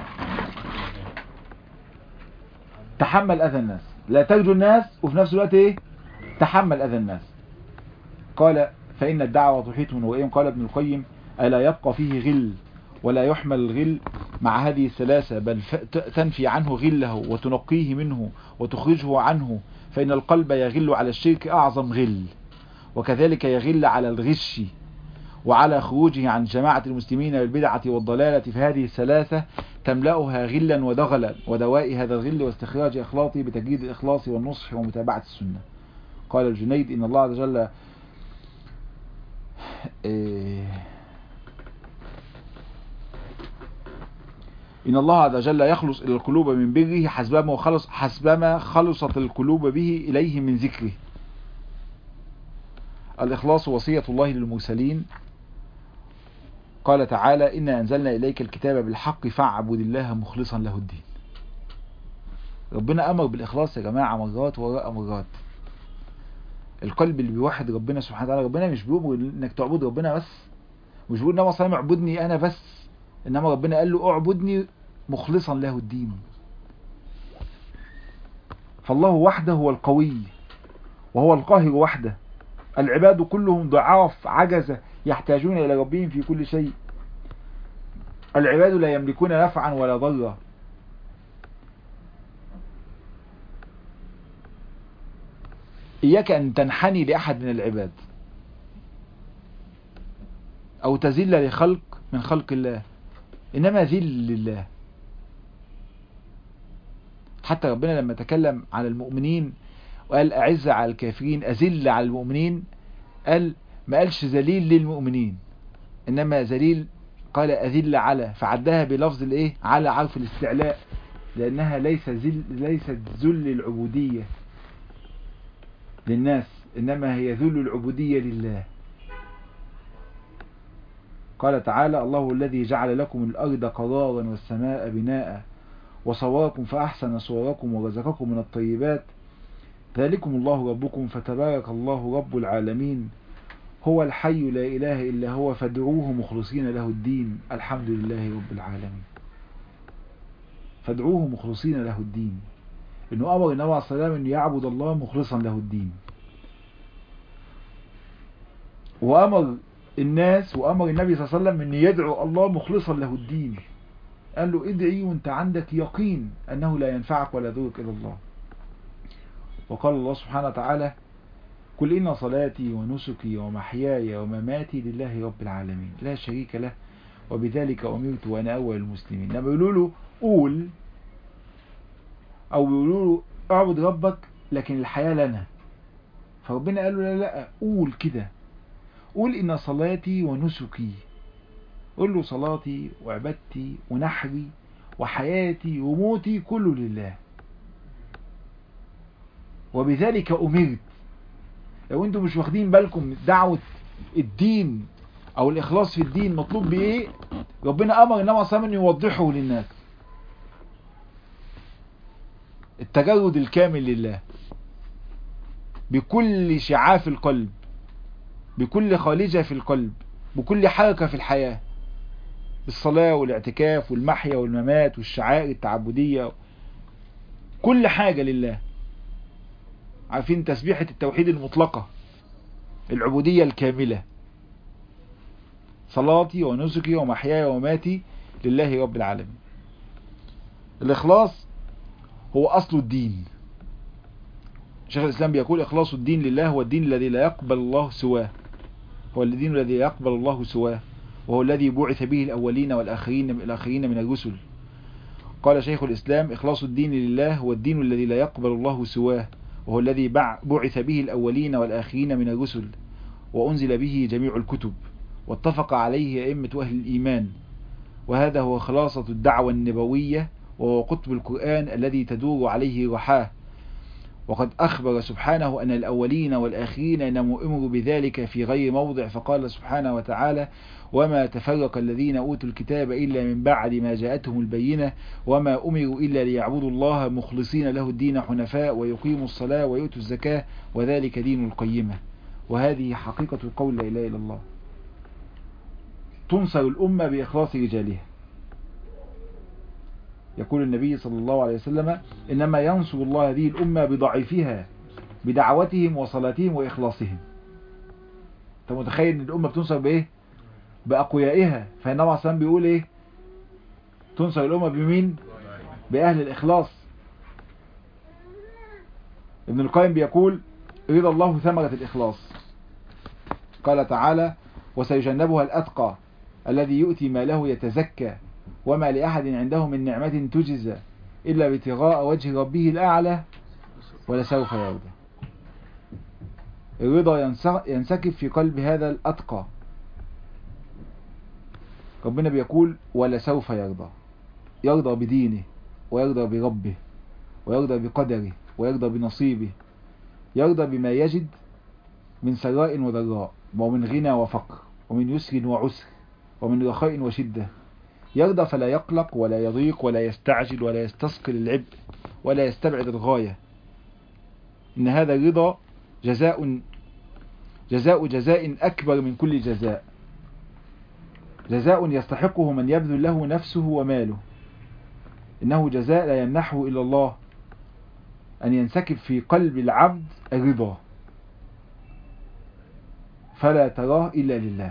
تحمل اذى الناس لا ترجو الناس وفي نفس الوقت ايه تحمل اذى الناس قال فإن الدعوة تحيط من وإن قال ابن القيم ألا يبقى فيه غل ولا يحمل الغل مع هذه الثلاثة بل تنفي عنه غله وتنقيه منه وتخرجه عنه فإن القلب يغل على الشرك أعظم غل وكذلك يغل على الغش وعلى خروجه عن جماعة المسلمين بالبدعة والضلالة في هذه الثلاثة تملأها غلا ودغلا ودواء هذا الغل واستخراج إخلاطه بتجديد الإخلاص والنصح ومتابعة السنة قال الجنيد إن الله عز وجل إن الله عز وجل يخلص إلى القلوب من بره حسبما خلص حسبما خلصت القلوب به إليه من ذكره الإخلاص وصية الله للمرسلين قال تعالى إنا أنزلنا إليك الكتاب بالحق فاعبد الله مخلصا له الدين ربنا أمر بالإخلاص يا جماعة مرات وراء مرات القلب اللي بيوحد ربنا سبحانه وتعالى ربنا مش بيأمر انك تعبد ربنا بس مش بيقول انما صلى اعبدني انا بس انما ربنا قال له اعبدني مخلصا له الدين فالله وحده هو القوي وهو القاهر وحده العباد كلهم ضعاف عجزة يحتاجون إلى ربهم في كل شيء العباد لا يملكون نفعا ولا ضرا إياك أن تنحني لأحد من العباد أو تذل لخلق من خلق الله إنما ذل لله حتى ربنا لما تكلم عن المؤمنين وقال أعز على الكافرين أذل على المؤمنين قال ما قالش ذليل للمؤمنين إنما ذليل قال أذل على فعدها بلفظ الإيه على عرف الاستعلاء لأنها ليس ذل ليست ذل العبودية للناس إنما هي ذل العبودية لله قال تعالى الله الذي جعل لكم الأرض قرارا والسماء بناء وصوركم فأحسن صوركم ورزقكم من الطيبات ذلكم الله ربكم فتبارك الله رب العالمين هو الحي لا إله إلا هو فادعوه مخلصين له الدين الحمد لله رب العالمين فادعوه مخلصين له الدين انه امر النبي عليه الصلاه والسلام انه يعبد الله مخلصا له الدين وامر الناس وامر النبي صلى الله عليه وسلم انه يدعو الله مخلصا له الدين قال له ادعي وانت عندك يقين انه لا ينفعك ولا يضرك الا الله وقال الله سبحانه وتعالى قل إن صلاتي ونسكي ومحياي ومماتي لله رب العالمين لا شريك له وبذلك أمرت وأنا أول المسلمين لما يقولوا له قول او بيقولوا له اعبد ربك لكن الحياة لنا فربنا قال له لا لا قول كده قول ان صلاتي ونسكي قول له صلاتي وعبادتي ونحري وحياتي وموتي كله لله وبذلك أمرت لو انتم مش واخدين بالكم دعوة الدين او الاخلاص في الدين مطلوب بايه ربنا امر النبي صلى الله عليه وسلم يوضحه للناس التجرد الكامل لله بكل شعاف القلب بكل خالجة في القلب بكل حركة في الحياة بالصلاة والاعتكاف والمحيا والممات والشعائر التعبدية كل حاجة لله عارفين تسبيحة التوحيد المطلقة العبودية الكاملة صلاتي ونسكي ومحياي ومماتي لله رب العالمين الإخلاص هو أصل الدين شيخ الإسلام بيقول إخلاص الدين لله هو الدين الذي لا يقبل الله سواه هو الدين الذي يقبل الله سواه وهو الذي بعث به الأولين والآخرين الآخرين من الرسل قال شيخ الإسلام إخلاص الدين لله هو الدين الذي لا يقبل الله سواه وهو الذي بعث به الأولين والآخرين من الرسل وأنزل به جميع الكتب واتفق عليه أئمة أهل الإيمان وهذا هو خلاصة الدعوة النبوية وهو قطب القرآن الذي تدور عليه رحاه وقد أخبر سبحانه أن الأولين والآخرين إنما أمروا بذلك في غير موضع فقال سبحانه وتعالى وما تفرق الذين أوتوا الكتاب إلا من بعد ما جاءتهم البينة وما أمروا إلا ليعبدوا الله مخلصين له الدين حنفاء ويقيموا الصلاة ويؤتوا الزكاة وذلك دين القيمة وهذه حقيقة القول لا إله إلا الله تنصر الأمة بإخلاص رجالها يقول النبي صلى الله عليه وسلم إنما ينصر الله هذه الأمة بضعيفها بدعوتهم وصلاتهم وإخلاصهم أنت متخيل أن الأمة بتنصر بإيه بأقويائها فالنبي عليه الصلاة بيقول إيه تنصر الأمة بمين بأهل الإخلاص ابن القيم بيقول رضا الله ثمرة الإخلاص قال تعالى وسيجنبها الأتقى الذي يؤتي ماله يتزكى وما لأحد عنده من نعمة تجزى إلا ابتغاء وجه ربه الأعلى ولسوف يرضى الرضا ينسكب في قلب هذا الأتقى ربنا بيقول ولسوف يرضى يرضى بدينه ويرضى بربه ويرضى بقدره ويرضى بنصيبه يرضى بما يجد من سراء وضراء ومن غنى وفقر ومن يسر وعسر ومن رخاء وشدة يرضى فلا يقلق ولا يضيق ولا يستعجل ولا يستثقل العبء ولا يستبعد الغاية إن هذا الرضا جزاء جزاء جزاء أكبر من كل جزاء جزاء يستحقه من يبذل له نفسه وماله إنه جزاء لا يمنحه إلا الله أن ينسكب في قلب العبد الرضا فلا تراه إلا لله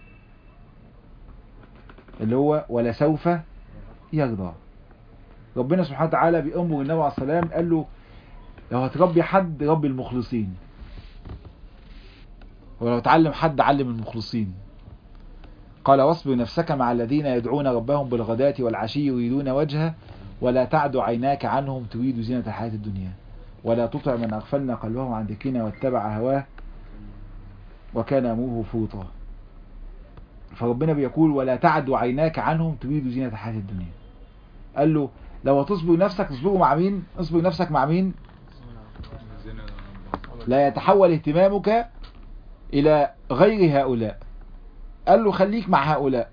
اللي هو ولسوف يرضى ربنا سبحانه وتعالى بأمر النبي عليه السلام قال له لو هتربي حد ربي المخلصين ولو تعلم حد علم المخلصين قال واصبر نفسك مع الذين يدعون ربهم بالغداة والعشي يريدون وجهه ولا تعد عيناك عنهم تريد زينة الحياة الدنيا ولا تطع من أغفلنا قلبه عن ذكرنا واتبع هواه وكان أمره فوطا فربنا بيقول ولا تعد عيناك عنهم تريد زينة الحياة الدنيا قال له لو تصبر نفسك تصبر مع مين اصبر نفسك مع مين لا يتحول اهتمامك إلى غير هؤلاء قال له خليك مع هؤلاء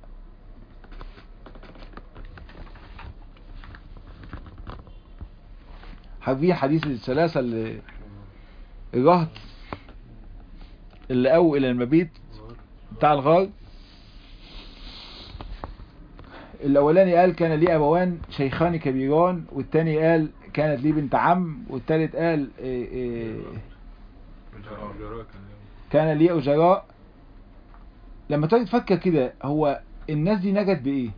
حبيه حديث الثلاثة اللي الرهط اللي قووا إلى المبيت بتاع الغار الأولاني قال كان لي أبوان شيخان كبيران والتاني قال كانت لي بنت عم والتالت قال إيه إيه كان لي أجراء لما تيجي تفكر كده هو الناس دي نجت بإيه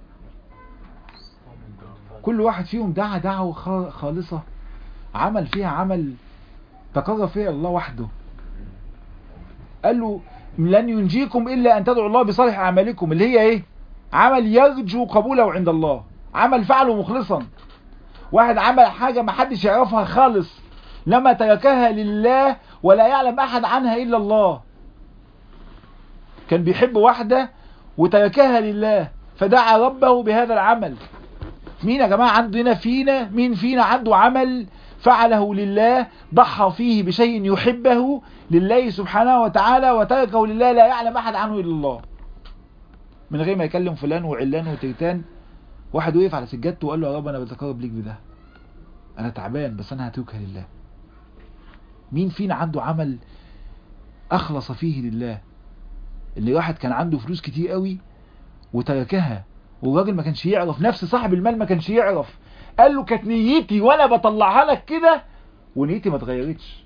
كل واحد فيهم دعا دعوة خالصة عمل فيها عمل تقرب فيها الله وحده قال له لن ينجيكم إلا أن تدعوا الله بصالح أعمالكم اللي هي إيه عمل يرجو قبوله عند الله عمل فعله مخلصا واحد عمل حاجة ما حدش يعرفها خالص لما تركها لله ولا يعلم احد عنها الا الله كان بيحب واحدة وتركها لله فدعا ربه بهذا العمل مين يا جماعة عندنا فينا مين فينا عنده عمل فعله لله ضحى فيه بشيء يحبه لله سبحانه وتعالى وتركه لله لا يعلم أحد عنه إلا الله من غير ما يكلم فلان وعلان وترتان واحد وقف على سجادته وقال له يا رب أنا بتقرب ليك بده أنا تعبان بس أنا هتركها لله مين فينا عنده عمل أخلص فيه لله اللي واحد كان عنده فلوس كتير قوي وتركها والراجل ما كانش يعرف نفس صاحب المال ما كانش يعرف قال له كانت نيتي وانا بطلعها لك كده ونيتي ما اتغيرتش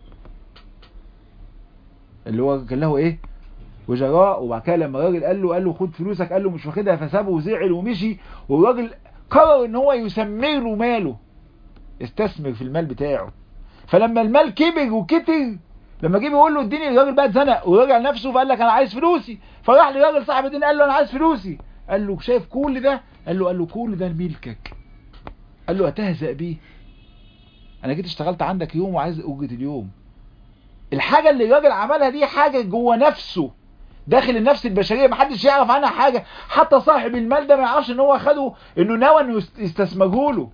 اللي هو كان له ايه وجراء وبعد كده لما الراجل قال له قال له خد فلوسك قال له مش واخدها فسابه وزعل ومشي والراجل قرر ان هو يسمر له ماله استثمر في المال بتاعه فلما المال كبر وكتر لما جه بيقول له اديني الراجل بقى اتزنق ورجع نفسه فقال لك انا عايز فلوسي فراح للراجل صاحب الدين قال له انا عايز فلوسي قال له شايف كل ده قال له قال له كل ده ملكك قال له اتهزأ بيه انا جيت اشتغلت عندك يوم وعايز اجرة اليوم الحاجة اللي الراجل عملها دي حاجة جوه نفسه داخل النفس البشرية محدش يعرف عنها حاجة حتى صاحب المال ده ما يعرفش ان هو خده انه نوى انه يستثمره له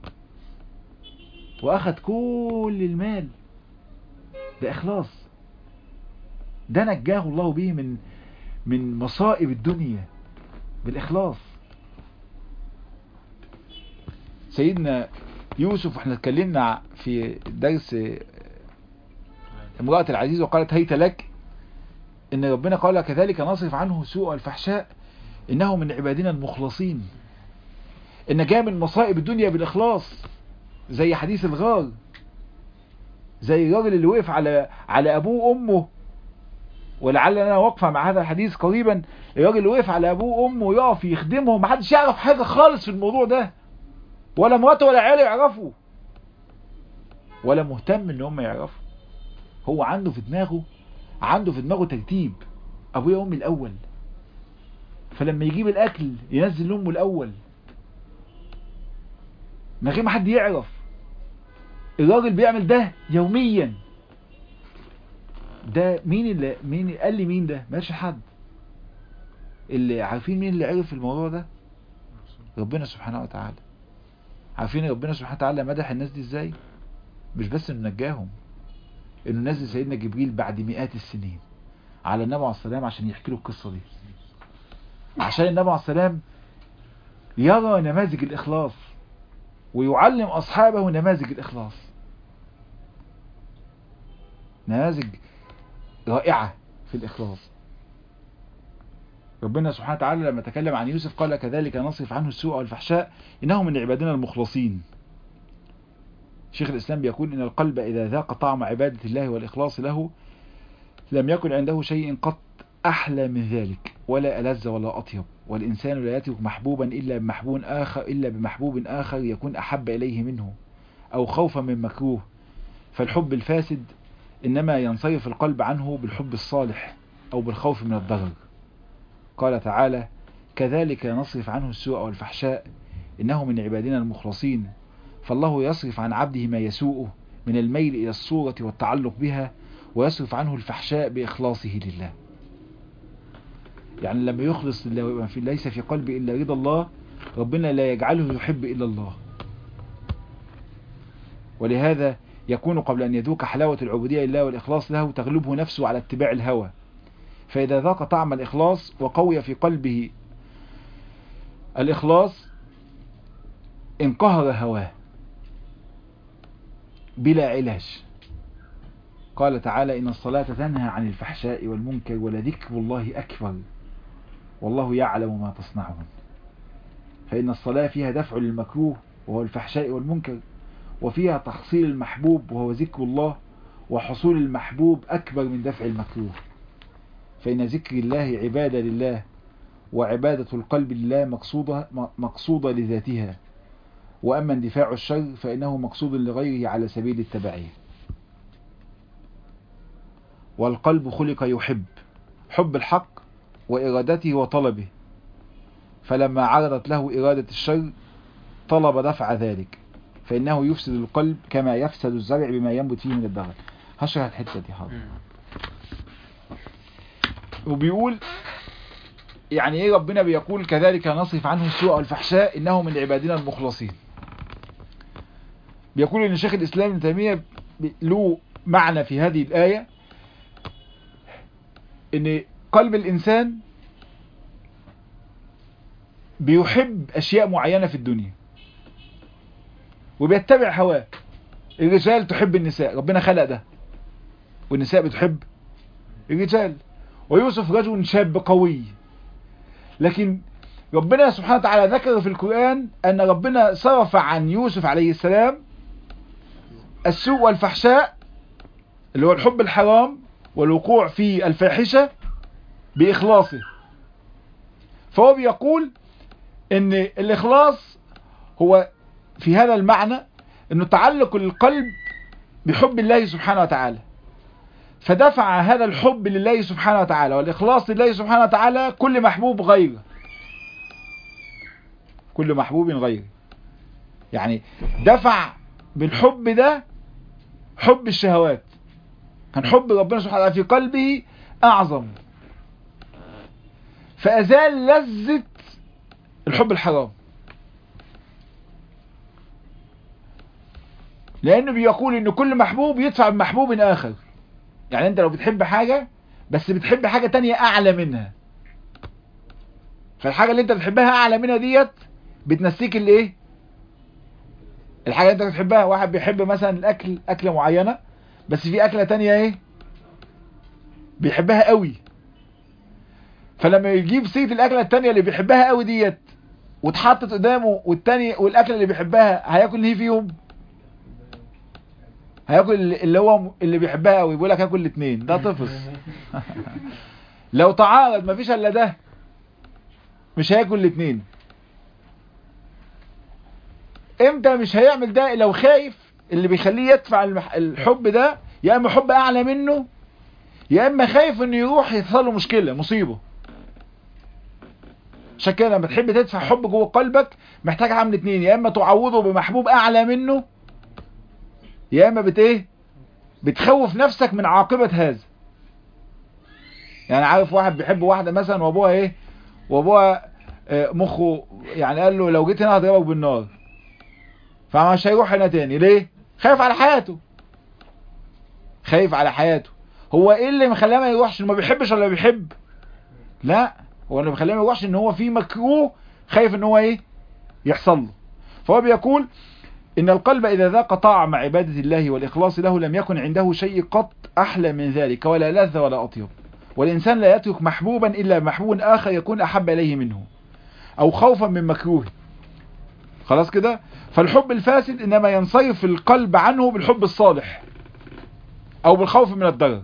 واخد كل المال بإخلاص ده نجاه الله به من من مصائب الدنيا بالإخلاص سيدنا يوسف احنا اتكلمنا في درس امرأة العزيز وقالت هيت لك ان ربنا قال كذلك نصرف عنه سوء الفحشاء انه من عبادنا المخلصين ان جاء من مصائب الدنيا بالإخلاص زي حديث الغار زي الراجل اللي وقف على على ابوه وامه ولعل انا واقفه مع هذا الحديث قريبا الراجل اللي وقف على ابوه وامه يقف يخدمهم محدش يعرف حاجه خالص في الموضوع ده ولا مراته ولا عياله يعرفوا ولا مهتم ان هم يعرفوا هو عنده في دماغه عنده في دماغه ترتيب ابويا وامي الاول فلما يجيب الاكل ينزل لامه الاول من غير ما حد يعرف الراجل بيعمل ده يوميا ده مين اللي مين قال لي مين ده ماشي حد اللي عارفين مين اللي عرف الموضوع ده ربنا سبحانه وتعالى عارفين ربنا سبحانه وتعالى مدح الناس دي ازاي مش بس انه نجاهم انه نزل سيدنا جبريل بعد مئات السنين على النبي عليه السلام عشان يحكي له القصه دي عشان النبي عليه السلام يرى نماذج الاخلاص ويعلم اصحابه نماذج الاخلاص نماذج رائعة في الإخلاص ربنا سبحانه وتعالى لما تكلم عن يوسف قال كذلك نصرف عنه السوء والفحشاء إنه من عبادنا المخلصين شيخ الإسلام بيقول إن القلب إذا ذاق طعم عبادة الله والإخلاص له لم يكن عنده شيء قط أحلى من ذلك ولا ألذ ولا أطيب والإنسان لا يترك محبوبا إلا بمحبوب آخر إلا بمحبوب آخر يكون أحب إليه منه أو خوفا من مكروه فالحب الفاسد إنما ينصرف القلب عنه بالحب الصالح أو بالخوف من الضرر قال تعالى كذلك نصرف عنه السوء والفحشاء إنه من عبادنا المخلصين فالله يصرف عن عبده ما يسوءه من الميل إلى الصورة والتعلق بها ويصرف عنه الفحشاء بإخلاصه لله يعني لما يخلص ليس في قلبه إلا رضا الله ربنا لا يجعله يحب إلا الله ولهذا يكون قبل أن يذوق حلاوة العبودية لله والإخلاص له تغلبه نفسه على اتباع الهوى فإذا ذاق طعم الإخلاص وقوي في قلبه الإخلاص انقهر هواه بلا علاج قال تعالى إن الصلاة تنهى عن الفحشاء والمنكر ولذكر الله أكبر والله يعلم ما تصنعون فإن الصلاة فيها دفع للمكروه وهو الفحشاء والمنكر وفيها تحصيل المحبوب وهو ذكر الله وحصول المحبوب أكبر من دفع المكروه فإن ذكر الله عبادة لله وعبادة القلب لله مقصودة, مقصودة لذاتها وأما اندفاع الشر فإنه مقصود لغيره على سبيل التبعية والقلب خلق يحب حب الحق وإرادته وطلبه فلما عرضت له إرادة الشر طلب دفع ذلك فإنه يفسد القلب كما يفسد الزرع بما ينبت فيه من الدغل هشرح الحتة دي حاضر وبيقول يعني ايه ربنا بيقول كذلك نصف عنه السوء والفحشاء انه من عبادنا المخلصين بيقول ان شيخ الاسلام ابن تيميه له معنى في هذه الايه ان قلب الانسان بيحب اشياء معينه في الدنيا وبيتبع هواه الرجال تحب النساء ربنا خلق ده والنساء بتحب الرجال ويوسف رجل شاب قوي لكن ربنا سبحانه وتعالى ذكر في القرآن أن ربنا صرف عن يوسف عليه السلام السوء والفحشاء اللي هو الحب الحرام والوقوع في الفاحشة بإخلاصه فهو بيقول ان الإخلاص هو في هذا المعنى انه تعلق القلب بحب الله سبحانه وتعالى فدفع هذا الحب لله سبحانه وتعالى والإخلاص لله سبحانه وتعالى كل محبوب غيره كل محبوب غيره يعني دفع بالحب ده حب الشهوات كان حب ربنا سبحانه وتعالى في قلبه أعظم فأزال لذة الحب الحرام لأنه بيقول إن كل محبوب يدفع بمحبوب آخر يعني انت لو بتحب حاجة بس بتحب حاجة تانية اعلى منها فالحاجة اللي انت بتحبها اعلى منها ديت بتنسيك الايه الحاجة اللي انت بتحبها واحد بيحب مثلا الاكل اكلة معينة بس في اكلة تانية ايه بيحبها قوي فلما يجيب سيرة الاكلة التانية اللي بيحبها قوي ديت واتحطت قدامه والتاني والاكلة اللي بيحبها هياكل ايه فيهم هياكل اللي هو اللي بيحبها قوي بيقول لك هاكل الاثنين ده طفس لو تعارض مفيش الا ده مش هياكل الاثنين امتى مش هيعمل ده لو خايف اللي بيخليه يدفع الحب ده يا اما حب اعلى منه يا اما خايف انه يروح يحصل له مشكله مصيبه عشان كده لما تحب تدفع حب جوه قلبك محتاج عامل اتنين يا اما تعوضه بمحبوب اعلى منه يا اما بت ايه بتخوف نفسك من عاقبة هذا يعني عارف واحد بيحب واحدة مثلا وابوها ايه وابوها مخه يعني قال له لو جيت هنا هضربك بالنار فمش هيروح هنا تاني ليه خايف على حياته خايف على حياته هو ايه اللي مخلاه ما يروحش ما بيحبش ولا بيحب لا هو اللي مخلاه ما يروحش ان هو في مكروه خايف ان هو ايه يحصل له فهو بيقول إن القلب إذا ذاق طعم عبادة الله والإخلاص له لم يكن عنده شيء قط أحلى من ذلك ولا لذ ولا أطيب والإنسان لا يترك محبوبا إلا محبوب آخر يكون أحب إليه منه أو خوفا من مكروه خلاص كده فالحب الفاسد إنما ينصرف القلب عنه بالحب الصالح أو بالخوف من الضرر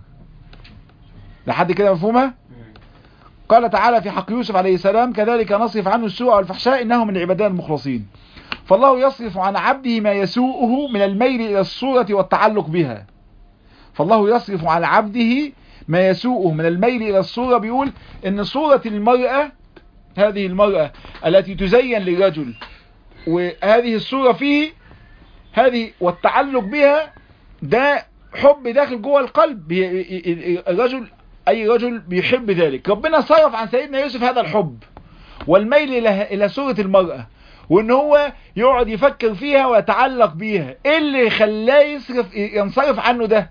لحد كده مفهومة قال تعالى في حق يوسف عليه السلام كذلك نصرف عنه السوء والفحشاء إنه من عبادنا المخلصين فالله يصرف عن عبده ما يسوءه من الميل إلى الصورة والتعلق بها فالله يصرف عن عبده ما يسوءه من الميل إلى الصورة بيقول إن صورة المرأة هذه المرأة التي تزين للرجل وهذه الصورة فيه هذه والتعلق بها ده حب داخل جوه القلب الرجل أي رجل بيحب ذلك ربنا صرف عن سيدنا يوسف هذا الحب والميل إلى صورة المرأة وان هو يقعد يفكر فيها ويتعلق بيها ايه اللي خلاه يصرف ينصرف عنه ده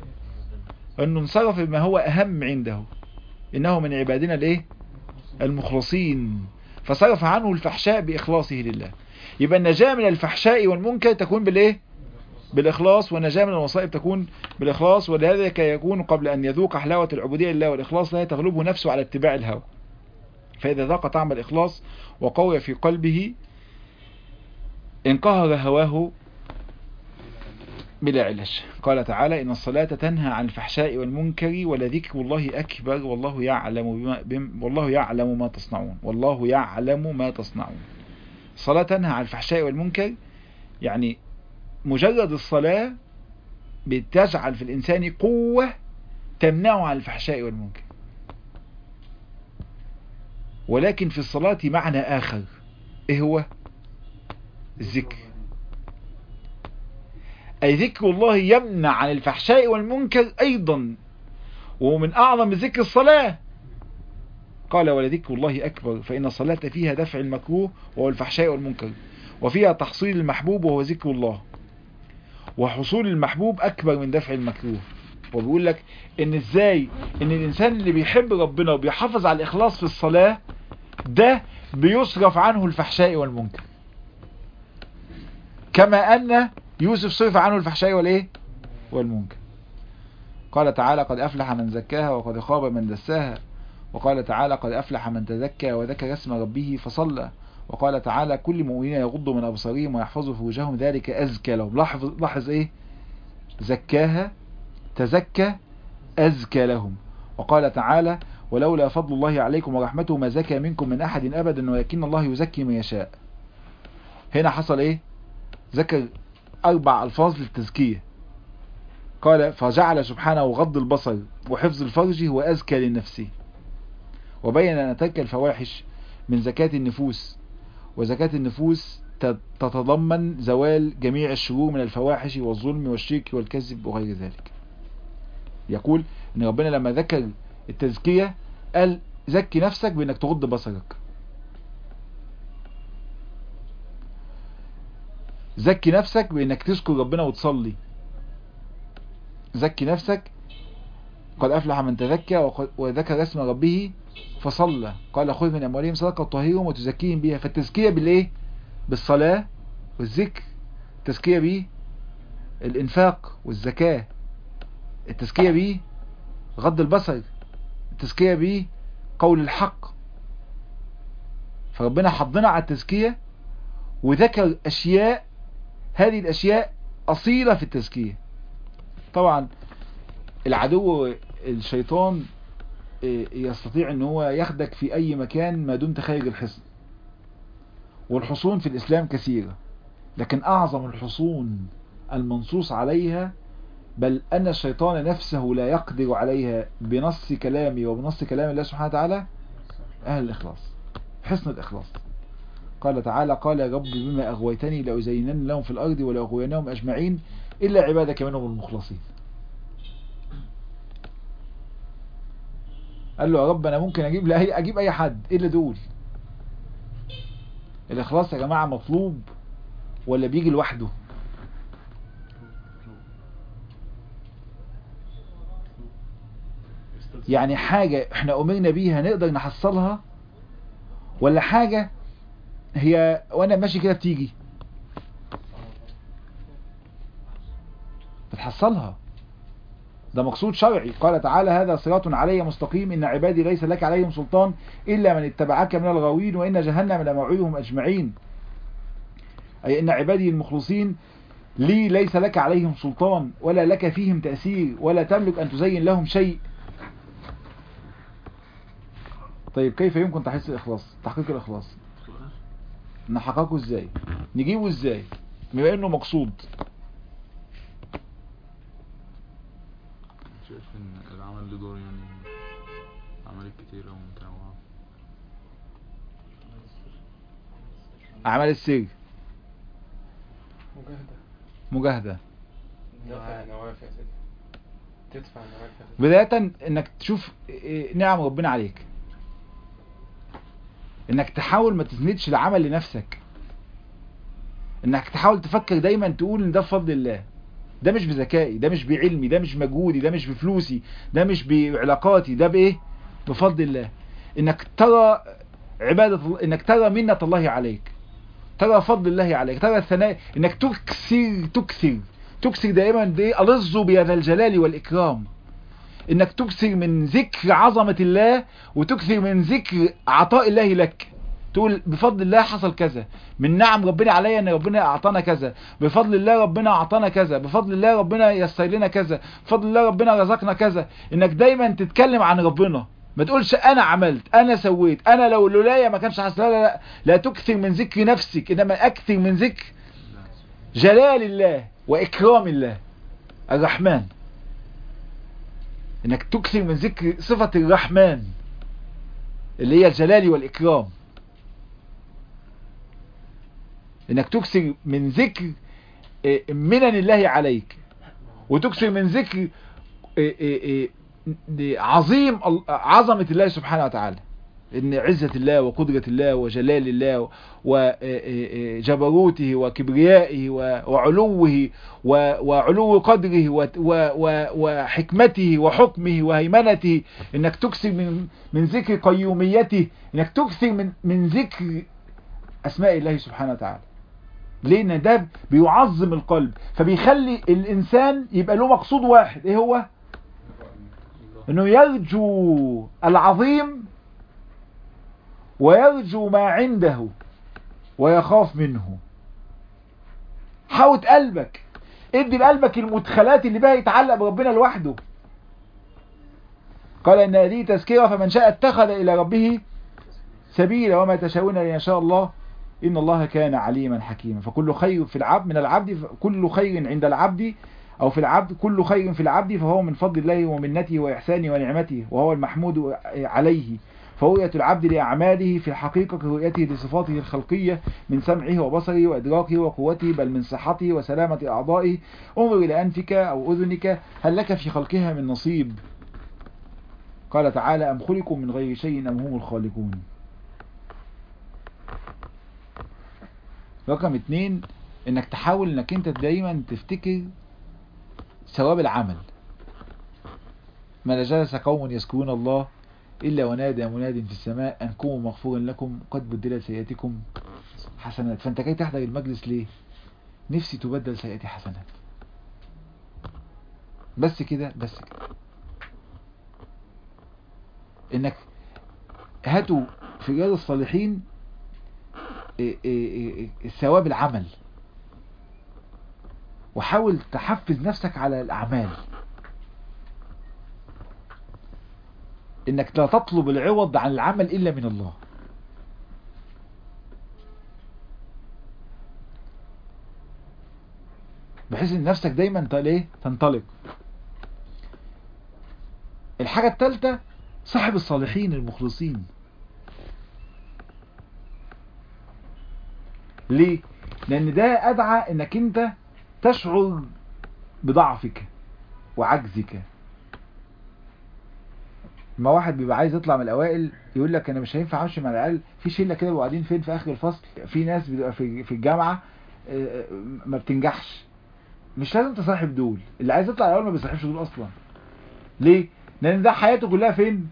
انه انصرف بما هو اهم عنده انه من عبادنا الايه المخلصين فصرف عنه الفحشاء باخلاصه لله يبقى النجاة من الفحشاء والمنكر تكون بالايه بالاخلاص والنجاة من المصائب تكون بالاخلاص ولذلك يكون قبل ان يذوق حلاوة العبودية لله والاخلاص لا تغلبه نفسه على اتباع الهوى فاذا ذاق طعم الاخلاص وقوي في قلبه انقهر هواه بلا علش قال تعالى إن الصلاة تنهى عن الفحشاء والمنكر ولذكر الله أكبر والله يعلم بما بم والله يعلم ما تصنعون والله يعلم ما تصنعون الصلاة تنهى عن الفحشاء والمنكر يعني مجرد الصلاة بتجعل في الإنسان قوة تمنعه عن الفحشاء والمنكر ولكن في الصلاة معنى آخر إيه هو الذكر أي ذكر الله يمنع عن الفحشاء والمنكر أيضا ومن أعظم ذكر الصلاة قال ولذكر الله أكبر فإن الصلاة فيها دفع المكروه وهو الفحشاء والمنكر وفيها تحصيل المحبوب وهو ذكر الله وحصول المحبوب أكبر من دفع المكروه وبيقول لك ان ازاي ان الانسان اللي بيحب ربنا وبيحافظ على الاخلاص في الصلاة ده بيصرف عنه الفحشاء والمنكر كما ان يوسف صرف عنه الفحشاء والايه والمنكر قال تعالى قد افلح من زكاها وقد خاب من دساها وقال تعالى قد افلح من تزكى وذكر اسم ربه فصلى وقال تعالى كل مؤمنين يغضوا من ابصارهم ويحفظوا فروجهم ذلك ازكى لهم لاحظ لاحظ ايه زكاها تزكى أزكى لهم وقال تعالى ولولا فضل الله عليكم ورحمته ما زكى منكم من أحد أبدا ولكن الله يزكي من يشاء هنا حصل إيه ذكر أربع ألفاظ للتزكية قال فجعل سبحانه غض البصر وحفظ الفرج هو أزكى للنفس وبين أن ترك الفواحش من زكاة النفوس وزكاة النفوس تتضمن زوال جميع الشرور من الفواحش والظلم والشرك والكذب وغير ذلك يقول ان ربنا لما ذكر التزكية قال زكي نفسك بانك تغض بصرك زكي نفسك بانك تذكر ربنا وتصلي زكي نفسك قد افلح من تزكى وذكر اسم ربه فصلى قال خذ من اموالهم صدقه تطهرهم وتزكيهم بها فالتزكيه بالايه بالصلاه والذكر التزكيه به الانفاق والزكاه التزكية به غض البصر التزكية به قول الحق فربنا حضنا على التزكية وذكر أشياء هذه الأشياء أصيلة في التزكية طبعا العدو الشيطان يستطيع ان هو ياخدك في اي مكان ما دمت خارج الحصن والحصون في الاسلام كثيرة لكن اعظم الحصون المنصوص عليها بل أن الشيطان نفسه لا يقدر عليها بنص كلامي وبنص كلام الله سبحانه وتعالى أهل الإخلاص حسن الإخلاص قال تعالى قال يا رب بما أغويتني لأزينن لهم في الأرض ولأغوينهم أجمعين إلا عبادك منهم المخلصين قال له يا رب أنا ممكن أجيب لأي أجيب أي حد إلا دول الإخلاص يا جماعة مطلوب ولا بيجي لوحده يعني حاجة احنا امرنا بيها نقدر نحصلها ولا حاجة هي وانا ماشي كده بتيجي بتحصلها ده مقصود شرعي قال تعالى هذا صراط علي مستقيم إن عبادي ليس لك عليهم سلطان إلا من اتبعك من الغاوين وإن جهنم لموعدهم أجمعين أي إن عبادي المخلصين لي ليس لك عليهم سلطان ولا لك فيهم تأثير ولا تملك أن تزين لهم شيء طيب كيف يمكن تحس الإخلاص تحقيق الإخلاص نحققه ازاي نجيبه ازاي بما انه مقصود شايف ان العمل له دور يعني عمليات كتيرة ومتنوعة اعمال السر مجاهدة مجاهدة دفع نوافع يا سيدي تدفع نوافع بداية انك تشوف إيه نعم ربنا عليك انك تحاول ما تسندش العمل لنفسك انك تحاول تفكر دايما تقول ان ده بفضل الله ده مش بذكائي ده مش بعلمي ده مش مجهودي ده مش بفلوسي ده مش بعلاقاتي ده بايه بفضل الله انك ترى عبادة انك ترى منة الله عليك ترى فضل الله عليك ترى الثناء انك تكسر تكسر تكسر دائما بايه الظ بهذا الجلال والاكرام انك تكثر من ذكر عظمة الله وتكثر من ذكر عطاء الله لك تقول بفضل الله حصل كذا من نعم ربنا عليا ان ربنا اعطانا كذا بفضل الله ربنا اعطانا كذا بفضل الله ربنا يسر لنا كذا بفضل الله ربنا رزقنا كذا انك دايما تتكلم عن ربنا ما تقولش انا عملت انا سويت انا لو لولايا ما كانش حصل لا لا لا تكثر من ذكر نفسك انما اكثر من ذكر جلال الله واكرام الله الرحمن انك تكثر من ذكر صفة الرحمن اللي هي الجلال والإكرام انك تكثر من ذكر إيه، منن الله عليك وتكثر من ذكر إيه، إيه، إيه، عظيم ال- عظمة الله سبحانه وتعالى ان عزة الله وقدرة الله وجلال الله وجبروته وكبريائه و- وعلوه و- وعلو قدره و- و- و- وحكمته وحكمه وهيمنته انك تكثر من من ذكر قيوميته انك تكثر من من ذكر اسماء الله سبحانه وتعالى ليه ان ده بيعظم القلب فبيخلي الانسان يبقى له مقصود واحد ايه هو انه يرجو العظيم ويرجو ما عنده ويخاف منه حاوت قلبك ادي لقلبك المدخلات اللي بها يتعلق بربنا لوحده قال ان هذه تذكرة فمن شاء اتخذ الى ربه سبيلا وما تشاءون الا ان شاء الله ان الله كان عليما حكيما فكل خير في العبد من العبد كل خير عند العبد او في العبد كل خير في العبد فهو من فضل الله ومنته واحسانه ونعمته وهو المحمود عليه فرؤية العبد لأعماله في الحقيقة كرؤيته لصفاته الخلقية من سمعه وبصره وإدراكه وقوته بل من صحته وسلامة أعضائه انظر إلى أنفك أو أذنك هل لك في خلقها من نصيب قال تعالى أم خلقوا من غير شيء أم هم الخالقون رقم اتنين انك تحاول انك انت دايما تفتكر ثواب العمل ما لجلس قوم يذكرون الله إلا ونادى مناد في السماء أن قوموا مغفورا لكم قد بدلت سيئاتكم حسنات فأنت جاي تحضر المجلس ليه نفسي تبدل سيئاتي حسنات بس كده بس كده انك هاتوا في رياض الصالحين إيه إيه إيه ثواب العمل وحاول تحفز نفسك على الأعمال انك لا تطلب العوض عن العمل الا من الله بحيث ان نفسك دايما ت- ليه تنطلق الحاجة الثالثة صاحب الصالحين المخلصين ليه لان ده ادعى انك انت تشعر بضعفك وعجزك ما واحد بيبقى عايز يطلع من الاوائل يقول لك انا مش هينفع امشي مع العيال في شله كده بيبقوا قاعدين فين في اخر الفصل في ناس بتبقى في في الجامعه آه، ما بتنجحش مش لازم تصاحب دول اللي عايز يطلع الاول ما بيصاحبش دول اصلا ليه لان ده حياته كلها فين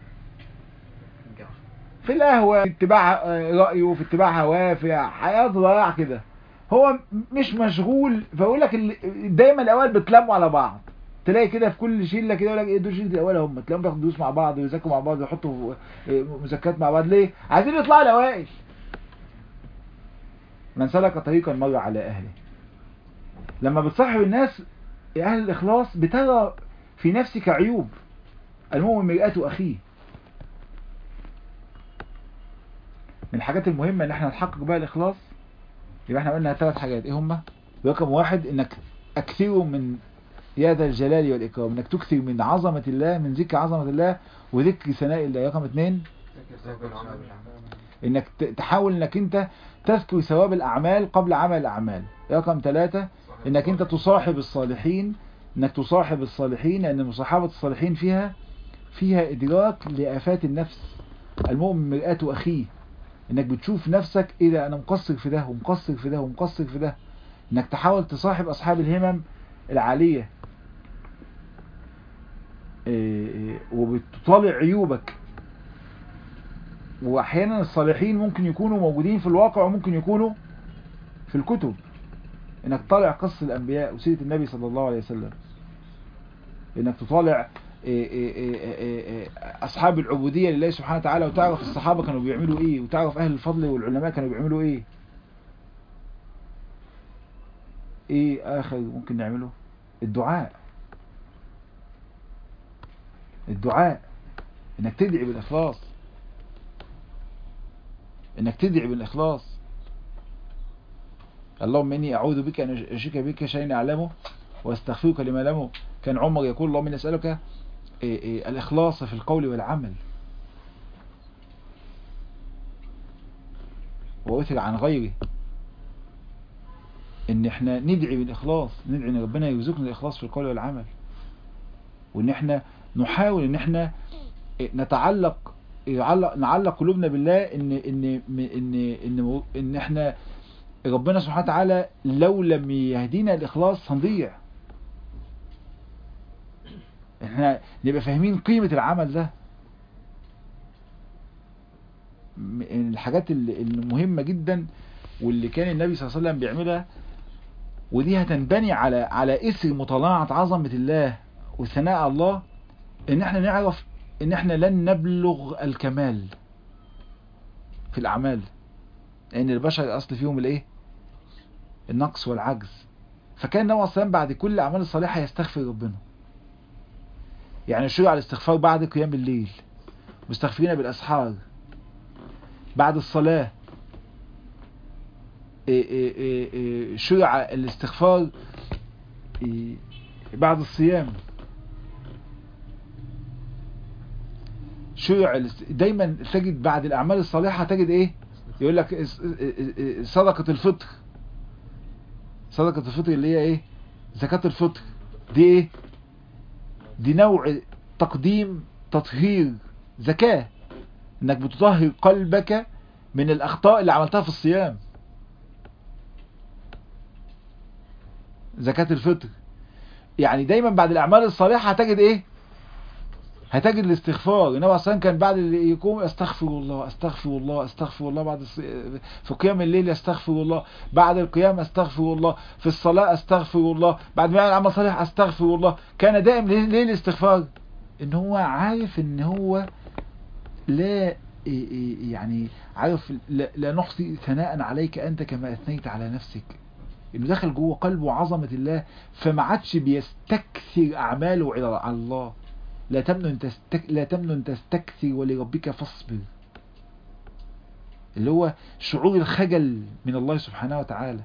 في القهوه في اتباع آه، رايه في اتباع هواه في حياه ضياع كده هو مش مشغول فيقول لك ال- دايما الاوائل بيتلموا على بعض تلاقي كده في كل شله كده يقول لك ايه دول شله الاوائل هم تلاقيهم بياخدوا دروس مع بعض ويذاكروا مع بعض ويحطوا آه، مذكرات مع بعض ليه عايزين يطلعوا الاوائل من سلك طريقا مر على اهله لما بتصاحب الناس اهل الاخلاص بترى في نفسك عيوب المؤمن مرآة اخيه من الحاجات المهمة ان احنا نحقق بقى الاخلاص يبقى احنا قلنا ثلاث حاجات ايه هما رقم واحد انك اكثروا من يا ذا الجلال والاكرام انك تكثر من عظمة الله من ذكر عظمة الله وذكر ثناء الله رقم اثنين انك ت- تحاول انك انت تذكر ثواب الاعمال قبل عمل الاعمال رقم ثلاثة انك انت تصاحب الصالحين انك تصاحب الصالحين لان مصاحبة الصالحين فيها فيها ادراك لافات النفس المؤمن مرآة اخيه انك بتشوف نفسك ايه ده انا مقصر في ده ومقصر في ده ومقصر في ده انك تحاول تصاحب اصحاب الهمم العالية إيه إيه، وبتطالع عيوبك واحيانا الصالحين ممكن يكونوا موجودين في الواقع وممكن يكونوا في الكتب انك تطالع قصص الانبياء وسيرة النبي صلى الله عليه وسلم انك تطالع إيه إيه إيه إيه إيه اصحاب العبودية لله سبحانه وتعالى وتعرف الصحابة كانوا بيعملوا ايه وتعرف اهل الفضل والعلماء كانوا بيعملوا ايه ايه اخر ممكن نعمله الدعاء الدعاء انك تدعي بالاخلاص انك تدعي بالاخلاص اللهم اني اعوذ بك ان اشرك بك شيئا اعلمه واستغفرك لما لم كان عمر يقول اللهم اني اسالك إيه إيه الاخلاص في القول والعمل وأثر عن غيره ان احنا ندعي بالاخلاص ندعي ان ربنا يرزقنا الاخلاص في القول والعمل وان احنا نحاول ان احنا نتعلق يعلق نعلق قلوبنا بالله ان ان ان ان ان احنا ربنا سبحانه وتعالى لو لم يهدينا الاخلاص هنضيع احنا نبقى فاهمين قيمة العمل ده من الحاجات اللي- المهمة جدا واللي كان النبي صلى الله عليه وسلم بيعملها ودي هتنبني على على اثر مطالعة عظمة الله وثناء على الله ان احنا نعرف ان احنا لن نبلغ الكمال في الاعمال لان البشر الاصل فيهم الايه النقص والعجز فكان النبي صلى الله عليه وسلم بعد كل الاعمال الصالحه يستغفر ربنا يعني شرع الاستغفار بعد قيام الليل مستغفرين بالاسحار بعد الصلاه إيه إيه إيه إيه شرع الاستغفار إيه بعد الصيام شرع الاست- دايما تجد بعد الاعمال الصالحه تجد ايه يقول لك اس- صدقه الفطر صدقه الفطر اللي هي ايه زكاه الفطر دي ايه دي نوع تقديم تطهير زكاه انك بتطهر قلبك من الاخطاء اللي عملتها في الصيام زكاه الفطر يعني دايما بعد الاعمال الصالحه هتجد ايه هتجد الاستغفار النبي عليه الصلاه والسلام كان بعد اللي يقوم استغفر الله استغفر الله استغفر الله بعد الص... في قيام الليل استغفر الله بعد القيام استغفر الله في الصلاه استغفر الله بعد ما يعمل عمل صالح استغفر الله كان دائم ليه, ليه الاستغفار ان هو عارف ان هو لا إيه إيه يعني عارف لا, لا نحصي ثناء عليك انت كما اثنيت على نفسك انه دخل جوه قلبه عظمه الله فما عادش بيستكثر اعماله على على الله لا تمنن تستك... لا تمنن تستكثر ولربك فاصبر اللي هو شعور الخجل من الله سبحانه وتعالى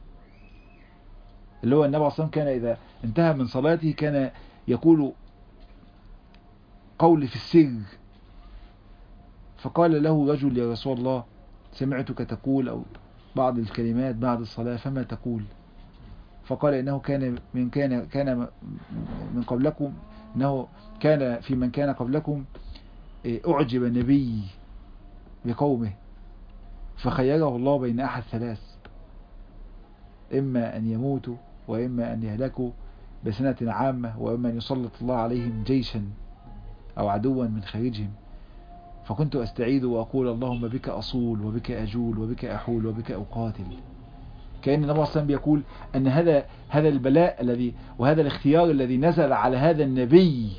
اللي هو النبي عليه الصلاة والسلام كان إذا انتهى من صلاته كان يقول قول في السر فقال له رجل يا رسول الله سمعتك تقول أو بعض الكلمات بعد الصلاة فما تقول فقال إنه كان من كان كان من قبلكم انه كان في من كان قبلكم اعجب نبي بقومه فخيره الله بين احد ثلاث اما ان يموتوا واما ان يهلكوا بسنة عامة واما ان يسلط الله عليهم جيشا او عدوا من خارجهم فكنت استعيذ واقول اللهم بك اصول وبك اجول وبك احول وبك اقاتل كأن النبي صلى الله عليه وسلم بيقول أن هذا هذا البلاء الذي وهذا الاختيار الذي نزل على هذا النبي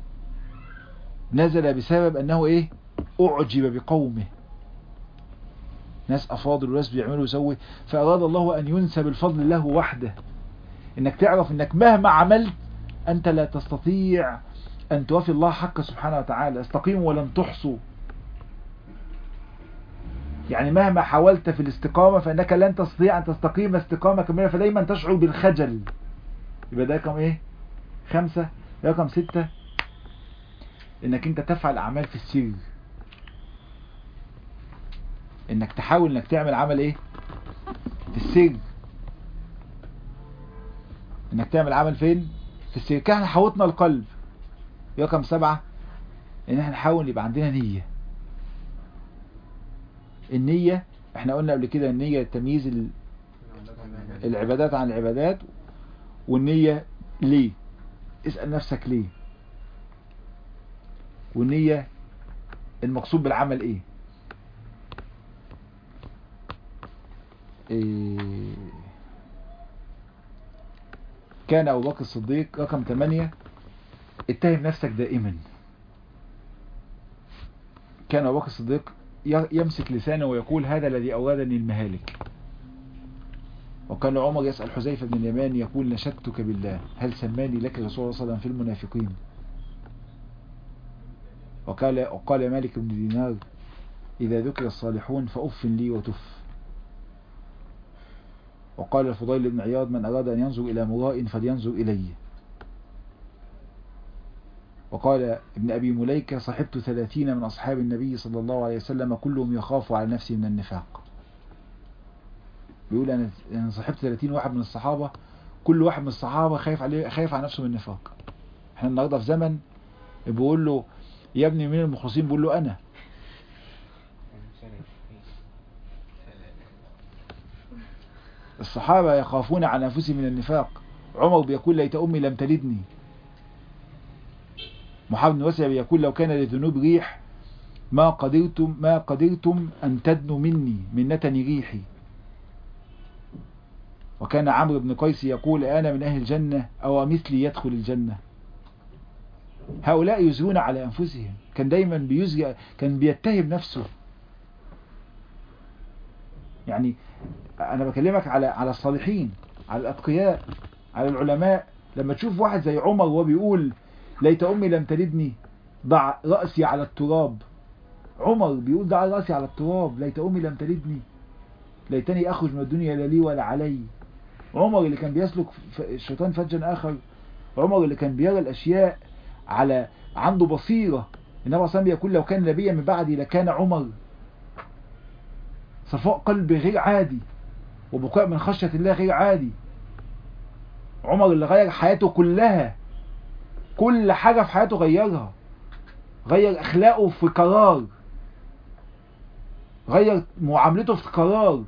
نزل بسبب أنه إيه أعجب بقومه ناس أفاضل وناس بيعملوا يسوي فأراد الله أن ينسب الفضل له وحده إنك تعرف إنك مهما عملت أنت لا تستطيع أن توافي الله حق سبحانه وتعالى استقيموا ولن تحصوا يعني مهما حاولت في الاستقامة فإنك لن تستطيع أن تستقيم استقامة كاملة فدايما تشعر بالخجل يبقى ده رقم إيه خمسة رقم ستة إنك أنت تفعل أعمال في السر إنك تحاول إنك تعمل عمل إيه في السر إنك تعمل عمل فين في السر كان حوطنا القلب رقم سبعة إن احنا نحاول يبقى عندنا نية النية احنا قلنا قبل كده النية تمييز ال- العبادات عن العبادات والنية ليه اسأل نفسك ليه والنية المقصود بالعمل ايه إيه كان ابو بكر الصديق رقم 8 اتهم نفسك دائما كان ابو بكر الصديق يمسك لسانه ويقول هذا الذي أورادني المهالك وكان عمر يسأل حذيفة بن اليمان يقول نشدتك بالله هل سماني لك رسول الله صلى الله عليه وسلم في المنافقين وقال, وقال مالك بن دينار إذا ذكر الصالحون فأف لي وتف وقال الفضيل بن عياض من أراد أن ينظر إلى مراء فلينظر إلي وقال ابن أبي مليكة صحبت ثلاثين من أصحاب النبي صلى الله عليه وسلم كلهم يخاف على نفسه من النفاق بيقول انا انا صاحبت 30 واحد من الصحابه كل واحد من الصحابه خايف عليه خايف على نفسه من النفاق احنا النهارده في زمن بيقول له يا ابني مين المخلصين بيقول له انا الصحابة يخافون على أنفسهم من النفاق عمر بيقول ليت أمي لم تلدني محمد بن واسع بيقول لو كان للذنوب ريح ما قدرتم ما قدرتم أن تدنوا مني من نتن ريحي وكان عمرو بن قيس يقول أنا من أهل الجنة أو مثلي يدخل الجنة هؤلاء يزرون على أنفسهم كان دايما بيزرع كان بيتهم نفسه يعني أنا بكلمك على على الصالحين على الأتقياء على العلماء لما تشوف واحد زي عمر وهو بيقول ليت أمي لم تلدني ضع رأسي على التراب عمر بيقول ضع رأسي على التراب ليت أمي لم تلدني ليتني أخرج من الدنيا لا لي ولا علي عمر اللي كان بيسلك الشيطان فجا آخر عمر اللي كان بيرى الأشياء على عنده بصيرة النبي صلى الله عليه وسلم يقول لو كان نبيا من بعدي لكان عمر صفاء قلب غير عادي وبكاء من خشية الله غير عادي عمر اللي غير حياته كلها كل حاجة في حياته غيرها غير أخلاقه في قرار غير معاملته في قرار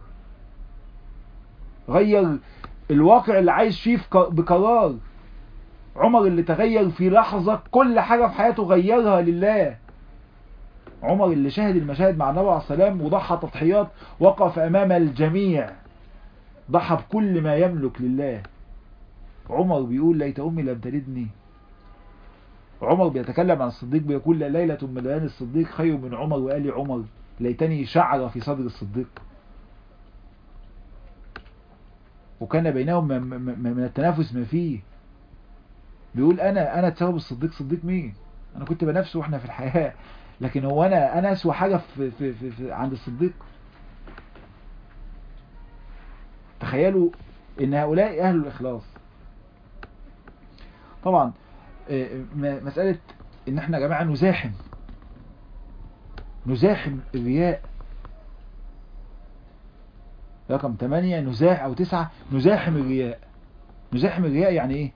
غير الواقع اللي عايش فيه بقرار عمر اللي تغير في لحظة كل حاجة في حياته غيرها لله عمر اللي شاهد المشاهد مع النبي عليه السلام وضحى تضحيات وقف أمام الجميع ضحى بكل ما يملك لله عمر بيقول ليت أمي لم تلدني عمر بيتكلم عن الصديق بيقول ليلة من ليالي الصديق خير من عمر وآل عمر ليتني شعر في صدر الصديق وكان بينهم من التنافس ما فيه بيقول انا انا تساوي الصديق صديق مين انا كنت بنافسه واحنا في الحياة لكن هو انا انا اسوى حاجة في, في, في, في عند الصديق تخيلوا ان هؤلاء اهل الاخلاص طبعا مسألة ان احنا يا جماعة نزاحم نزاحم الرياء رقم 8 نزاح او 9 نزاحم الرياء نزاحم الرياء يعني ايه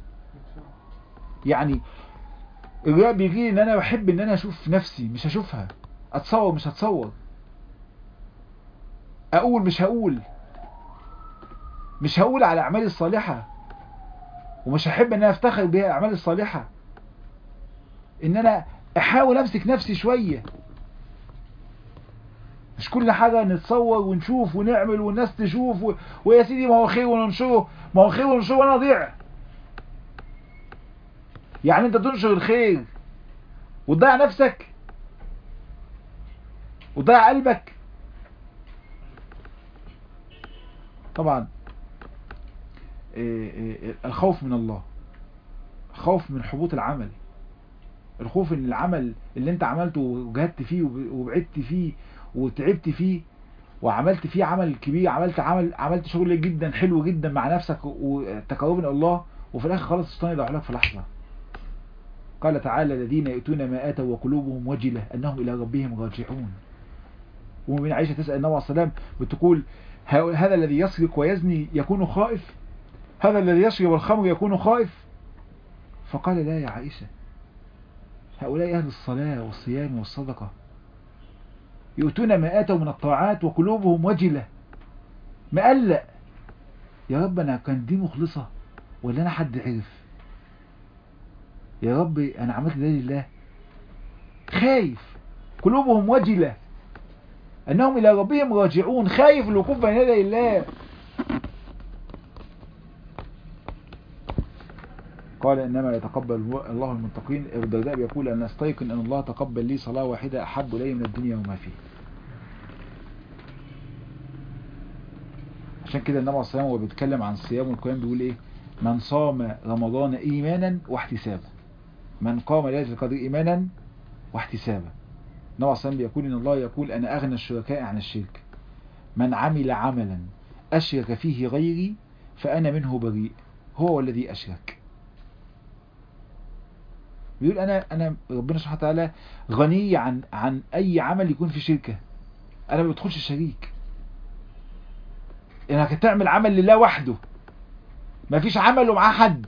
يعني الرياء بيجي ان انا بحب ان انا اشوف نفسي مش هشوفها اتصور مش هتصور اقول مش هقول مش هقول على اعمالي الصالحة ومش هحب ان انا افتخر بها الاعمال الصالحة ان انا احاول امسك نفسي شوية مش كل حاجة نتصور ونشوف ونعمل والناس تشوف و... ويا سيدي ما هو خير وننشره ما هو خير وننشره وانا اضيع يعني انت تنشر الخير وتضيع نفسك وتضيع قلبك طبعا الخوف من الله خوف من حبوط العمل الخوف ان العمل اللي انت عملته وجهدت فيه وبعدت فيه وتعبت فيه وعملت فيه عمل كبير عملت عمل عملت شغل جدا حلو جدا مع نفسك وتقرب الى الله وفي الاخر خلاص الشيطان يضيع لك في لحظه قال تعالى الذين يؤتون ما اتوا وقلوبهم وجله انهم الى ربهم راجعون ومن عائشه تسال النبي عليه السلام بتقول هذا الذي يسرق ويزني يكون خائف هذا الذي يشرب الخمر يكون خائف فقال لا يا عائشه هؤلاء اهل الصلاه والصيام والصدقه يؤتون ما آتوا من الطاعات وقلوبهم وجلة مقلق يا رب أنا كان دي مخلصة ولا أنا حد عرف يا رب أنا عملت ده لله خايف قلوبهم وجلة أنهم إلى ربهم راجعون خايف الوقوف بين يدي الله قال إنما يتقبل الله المتقين ابو الدرداء بيقول أن أستيقن أن الله تقبل لي صلاة واحدة أحب إلي من الدنيا وما فيه عشان كده النبي عليه الصلاة والسلام وهو بيتكلم عن الصيام والقيام بيقول إيه من صام رمضان إيمانا واحتسابا من قام ليلة القدر إيمانا واحتسابا النبي عليه الصلاة والسلام بيقول إن الله يقول أنا أغنى الشركاء عن الشرك من عمل عملا أشرك فيه غيري فأنا منه بريء هو الذي أشرك بيقول انا انا ربنا سبحانه وتعالى غني عن عن اي عمل يكون في شركه انا ما بدخلش شريك انك تعمل عمل لله وحده مفيش عمل ومعاه حد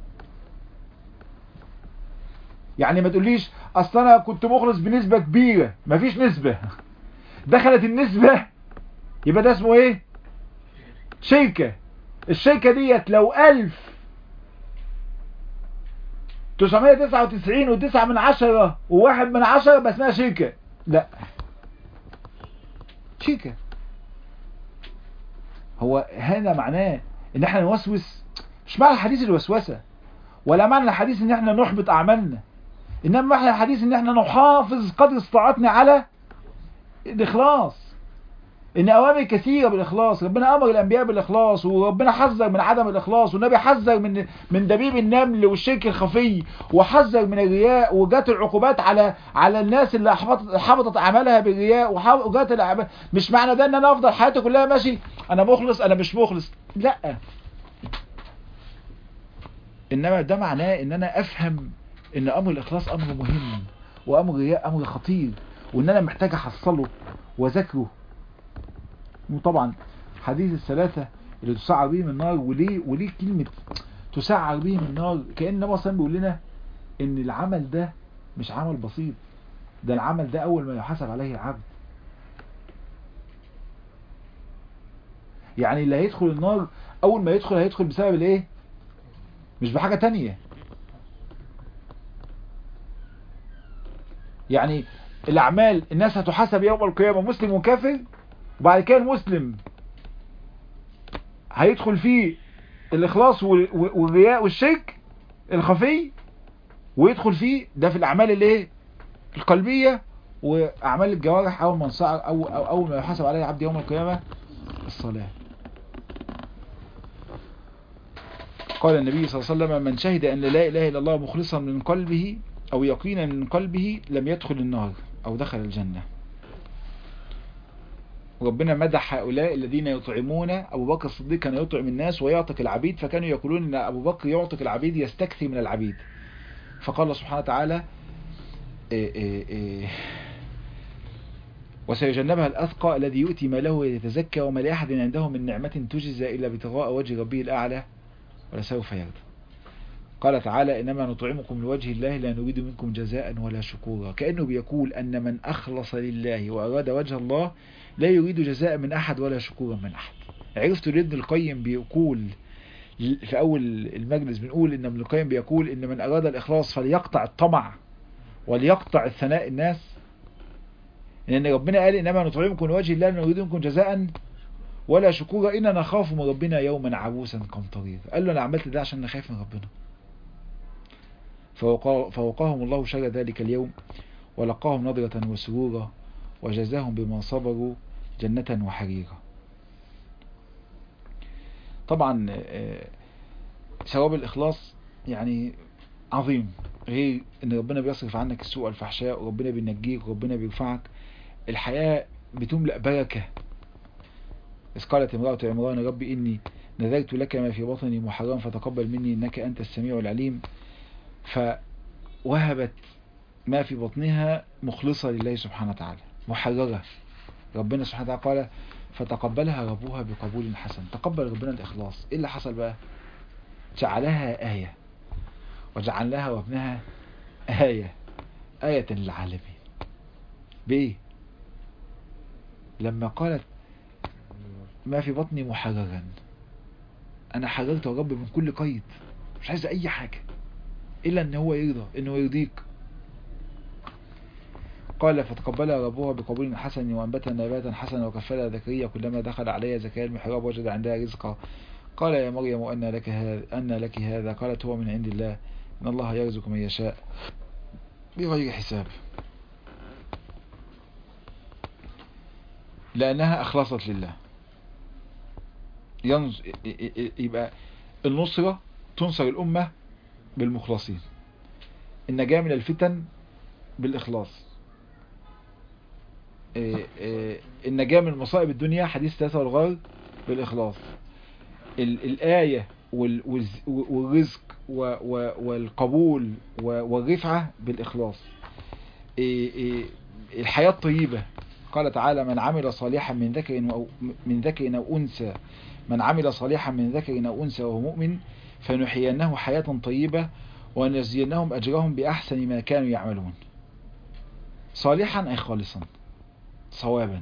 يعني ما تقوليش اصل انا كنت مخلص بنسبة كبيرة مفيش نسبة دخلت النسبة يبقى ده اسمه ايه شركة الشركة ديت لو الف تسعمية تسعة وتسعين وتسعة من عشرة وواحد من عشرة بس اسمها شركة لا شركة هو هذا معناه ان احنا نوسوس مش معنى الحديث الوسوسة ولا معنى الحديث ان احنا نحبط اعمالنا انما معنى الحديث ان احنا نحافظ قدر استطاعتنا على الاخلاص ان اوامر كثيرة بالاخلاص ربنا امر الانبياء بالاخلاص وربنا حذر من عدم الاخلاص والنبي حذر من من دبيب النمل والشرك الخفي وحذر من الرياء وجات العقوبات على على الناس اللي حبطت حبطت اعمالها بالرياء وجات الاعمال مش معنى ده ان انا افضل حياتي كلها ماشي انا مخلص انا مش مخلص لا انما ده معناه ان انا افهم ان امر الاخلاص امر مهم وامر الرياء امر خطير وان انا محتاج احصله واذاكره وطبعا حديث الثلاثة اللي تسعر بهم النار وليه وليه كلمة تسعر بهم النار كأن النبي صلى الله عليه وسلم بيقول لنا ان العمل ده مش عمل بسيط ده العمل ده اول ما يحاسب عليه العبد يعني اللي هيدخل النار اول ما يدخل هيدخل بسبب الايه مش بحاجة تانية يعني الاعمال الناس هتحاسب يوم القيامة مسلم وكافر وبعد كده المسلم هيدخل فيه الاخلاص والرياء والشرك الخفي ويدخل فيه ده في الاعمال الايه القلبية واعمال الجوارح اول ما نصعر او, أو اول ما يحاسب عليه العبد يوم القيامة الصلاة قال النبي صلى الله عليه وسلم من شهد ان لا اله الا الله مخلصا من قلبه او يقينا من قلبه لم يدخل النار او دخل الجنة ربنا مدح هؤلاء الذين يطعمون أبو بكر الصديق كان يطعم الناس ويعتق العبيد فكانوا يقولون أن أبو بكر يعتق العبيد يستكثي من العبيد فقال سبحانه وتعالى إيه إيه إيه وسيجنبها الأثقى الذي يؤتي ماله يتزكى وما لأحد عنده من نعمة تجزى إلا ابتغاء وجه ربه الأعلى ولسوف يرضى قال تعالى إنما نطعمكم لوجه الله لا نريد منكم جزاء ولا شكورا كأنه بيقول أن من أخلص لله وأراد وجه الله لا يريد جزاء من أحد ولا شكورا من أحد عرفتوا ليه ابن القيم بيقول في أول المجلس بنقول إن ابن القيم بيقول إن من أراد الإخلاص فليقطع الطمع وليقطع الثناء الناس لأن ربنا قال إنما نطعمكم لوجه الله لا نريد منكم جزاء ولا شكورا إننا نخاف من ربنا يوما عبوسا قمطريرا قال له أنا عملت ده عشان نخاف من ربنا فوقاهم الله شر ذلك اليوم ولقاهم نظرة وسرورا وجزاهم بما صبروا جنة وحريرا طبعا ثواب الإخلاص يعني عظيم غير ان ربنا بيصرف عنك السوء والفحشاء وربنا بينجيك وربنا بيرفعك الحياة بتملأ بركة إذ قالت امرأة عمران ربي إني نذرت لك ما في بطني محرم فتقبل مني إنك أنت السميع العليم فوهبت ما في بطنها مخلصة لله سبحانه وتعالى محررة ربنا سبحانه وتعالى قال فتقبلها ربها بقبول حسن تقبل ربنا الإخلاص إيه اللي حصل بقى جعلها آية وجعلناها وابنها آية آية للعالمين بإيه لما قالت ما في بطني محررا أنا حررت رب من كل قيد مش عايز أي حاجة إلا أن هو يرضى أنه يرضيك قال فتقبلها ربها بقبول حسن وأنبتها نباتا حسنا وكفلها زكريا كلما دخل عليها زكريا المحراب وجد عندها رزقا قال يا مريم أن لك هذا أن لك هذا قالت هو من عند الله إن الله يرزق من يشاء بغير حساب لأنها أخلصت لله ينظ... يبقى النصرة تنصر الأمة بالمخلصين النجاة من الفتن بالإخلاص النجاة من مصائب الدنيا حديث ثلاثة والغار بالإخلاص الآية والرزق والقبول والرفعة بالإخلاص الحياة الطيبة قال تعالى من عمل صالحا من ذكر أو من ذكر أو أنثى من عمل صالحا من ذكر أو أنثى وهو مؤمن فنحيينه حياة طيبة ونجزينهم أجرهم بأحسن ما كانوا يعملون صالحا أي خالصا صوابا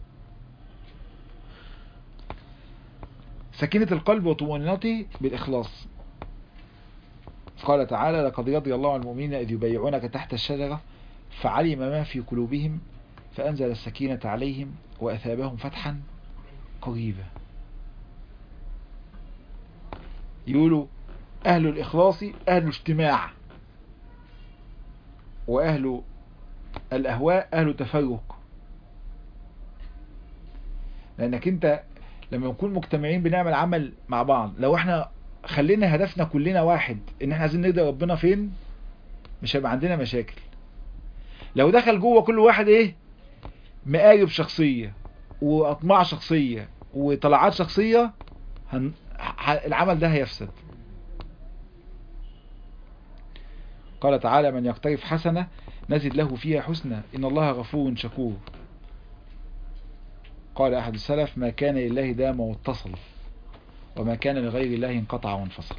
سكينة القلب وطمأنينته بالإخلاص قال تعالى لقد رضي الله عن المؤمنين إذ يبايعونك تحت الشجرة فعلم ما في قلوبهم فأنزل السكينة عليهم وأثابهم فتحا قريبا يقولوا أهل الإخلاص أهل اجتماع وأهل الأهواء أهل تفرق لأنك أنت لما نكون مجتمعين بنعمل عمل مع بعض لو احنا خلينا هدفنا كلنا واحد ان احنا عايزين نرضي ربنا فين مش هيبقى عندنا مشاكل لو دخل جوه كل واحد ايه مقارب شخصية واطماع شخصية وطلعات شخصية هن... ه... العمل ده هيفسد قال تعالى من يقترف حسنة نزد له فيها حسنة إن الله غفور شكور قال أحد السلف ما كان لله دام واتصل وما كان لغير الله انقطع وانفصل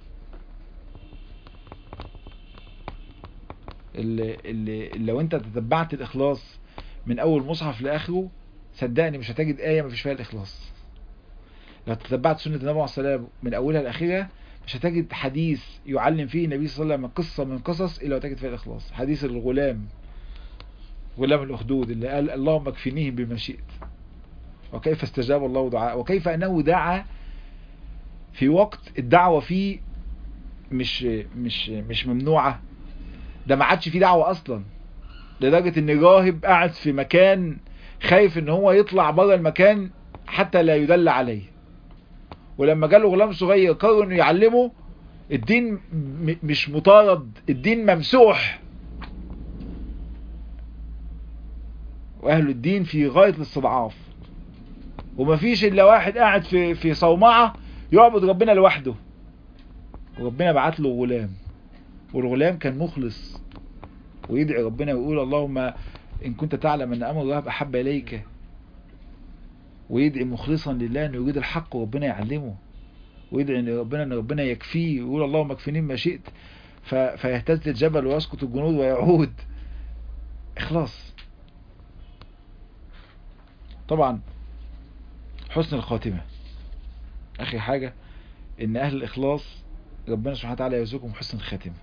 اللي اللي لو انت تتبعت الإخلاص من أول مصحف لآخره صدقني مش هتجد آية ما فيش فيها الإخلاص لو تتبعت سنة النبي عليه السلام من أولها لآخرها مش هتجد حديث يعلم فيه النبي صلى الله عليه وسلم قصة من قصص إلا وتجد فيها الإخلاص حديث الغلام غلام الأخدود اللي قال اللهم اكفنيهم بما شئت وكيف استجاب الله دعاء وكيف أنه دعا في وقت الدعوة فيه مش مش مش ممنوعة ده ما عادش فيه دعوة أصلا لدرجة ان راهب قاعد في مكان خايف ان هو يطلع بره المكان حتى لا يدل عليه ولما جاله غلام صغير قرر انه يعلمه الدين مش مطارد الدين ممسوح واهل الدين في غاية الاستضعاف ومفيش الا واحد قاعد في في صومعة يعبد ربنا لوحده وربنا بعت له غلام والغلام كان مخلص ويدعي ربنا ويقول اللهم ان كنت تعلم ان امر الرهب احب اليك ويدعي مخلصا لله انه يريد الحق وربنا يعلمه ويدعي ان ربنا ان ربنا يكفيه ويقول اللهم اكفني ما شئت فيهتز الجبل ويسقط الجنود ويعود اخلاص طبعا حسن الخاتمة اخر حاجة ان اهل الاخلاص ربنا سبحانه وتعالى يرزقهم حسن الخاتمة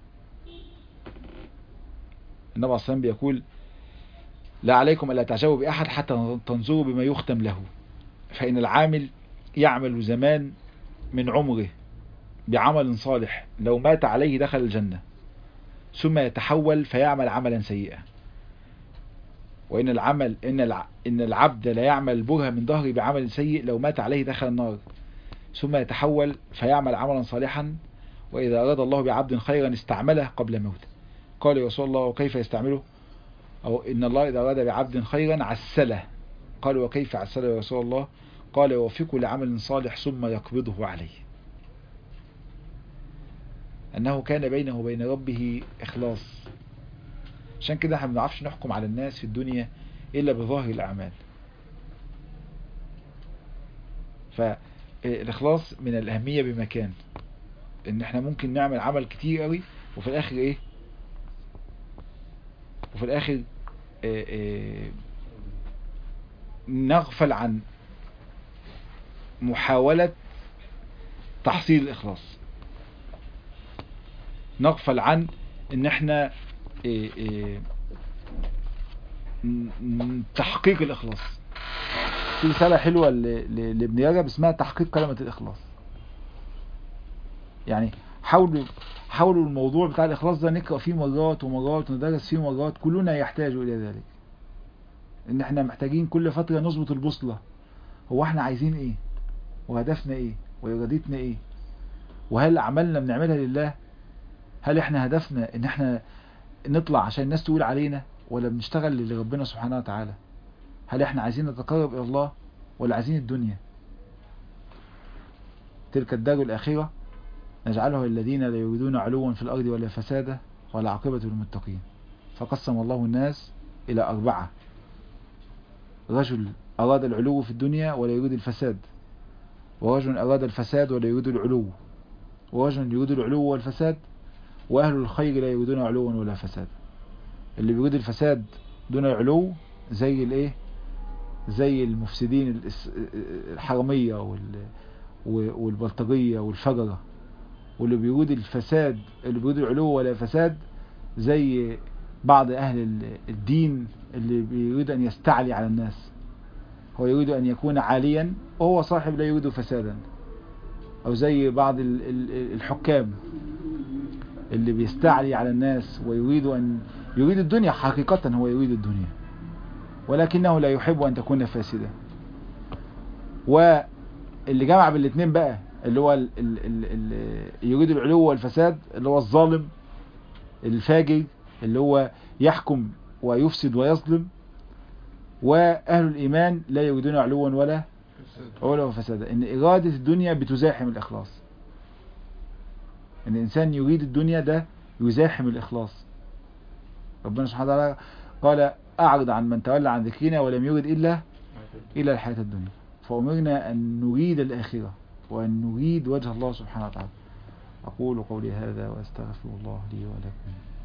النبي عليه الصلاة بيقول لا عليكم ألا تعجبوا بأحد حتى تنظروا بما يختم له فإن العامل يعمل زمان من عمره بعمل صالح لو مات عليه دخل الجنة ثم يتحول فيعمل عملا سيئا وإن العمل إن الع... إن العبد لا يعمل برهة من ظهره بعمل سيء لو مات عليه دخل النار ثم يتحول فيعمل عملا صالحا وإذا أراد الله بعبد خيرا استعمله قبل موته قال يا رسول الله وكيف يستعمله أو إن الله إذا أراد بعبد خيرا عسله قال وكيف عسله يا رسول الله قال يوفقه لعمل صالح ثم يقبضه عليه أنه كان بينه وبين ربه إخلاص عشان كده احنا ما بنعرفش نحكم على الناس في الدنيا إلا بظاهر الأعمال فالإخلاص من الأهمية بمكان إن احنا ممكن نعمل عمل كتير قوي وفي الآخر إيه وفي الآخر آآ آآ نغفل عن محاولة تحصيل الإخلاص نغفل عن ان احنا آآ تحقيق الإخلاص في رسالة حلوة لابن رجب اسمها تحقيق كلمة الإخلاص يعني حاولوا حاولوا الموضوع بتاع الإخلاص ده نقرأ فيه مرات ومرات وندرس فيه مرات كلنا يحتاج إلى ذلك إن إحنا محتاجين كل فترة نظبط البوصلة هو إحنا عايزين إيه وهدفنا إيه وإرادتنا إيه وهل أعمالنا بنعملها لله هل إحنا هدفنا إن إحنا نطلع عشان الناس تقول علينا ولا بنشتغل لربنا سبحانه وتعالى هل إحنا عايزين نتقرب إلى الله ولا عايزين الدنيا تلك الدار الآخرة نجعله الذين لا يريدون علوا في الأرض ولا فسادا ولا عاقبة للمتقين فقسم الله الناس إلى أربعة رجل أراد العلو في الدنيا ولا يريد الفساد ورجل أراد الفساد ولا يريد العلو ورجل يريد العلو والفساد وأهل الخير لا يريدون علوا ولا فساد اللي بيريد الفساد دون العلو زي الايه زي المفسدين الإس- الحرامية وال- والبلطجية والفجرة واللي بيريد الفساد اللي بيريد العلو ولا فساد زي بعض أهل ال- الدين اللي بيريد أن يستعلي على الناس هو يريد أن يكون عاليا وهو صاحب لا يريد فسادا أو زي بعض ال- ال- الحكام اللي بيستعلي على الناس ويريد أن يريد الدنيا حقيقة هو يريد الدنيا ولكنه لا يحب أن تكون فاسدة واللي جمع بين الاثنين بقى اللي هو ال ال ال ال يريد العلو والفساد اللي هو الظالم الفاجر اللي هو يحكم ويفسد ويظلم وأهل الإيمان لا يريدون علوا ولا ولا فسادا إن إرادة الدنيا بتزاحم الإخلاص إن الإنسان يريد الدنيا ده يزاحم الإخلاص ربنا سبحانه وتعالى قال أعرض عن من تولى عن ذكرنا ولم يرد إلا إلى الحياة الدنيا فأمرنا أن نريد الآخرة وأن نريد وجه الله سبحانه وتعالى أقول قولي هذا وأستغفر الله لي ولكم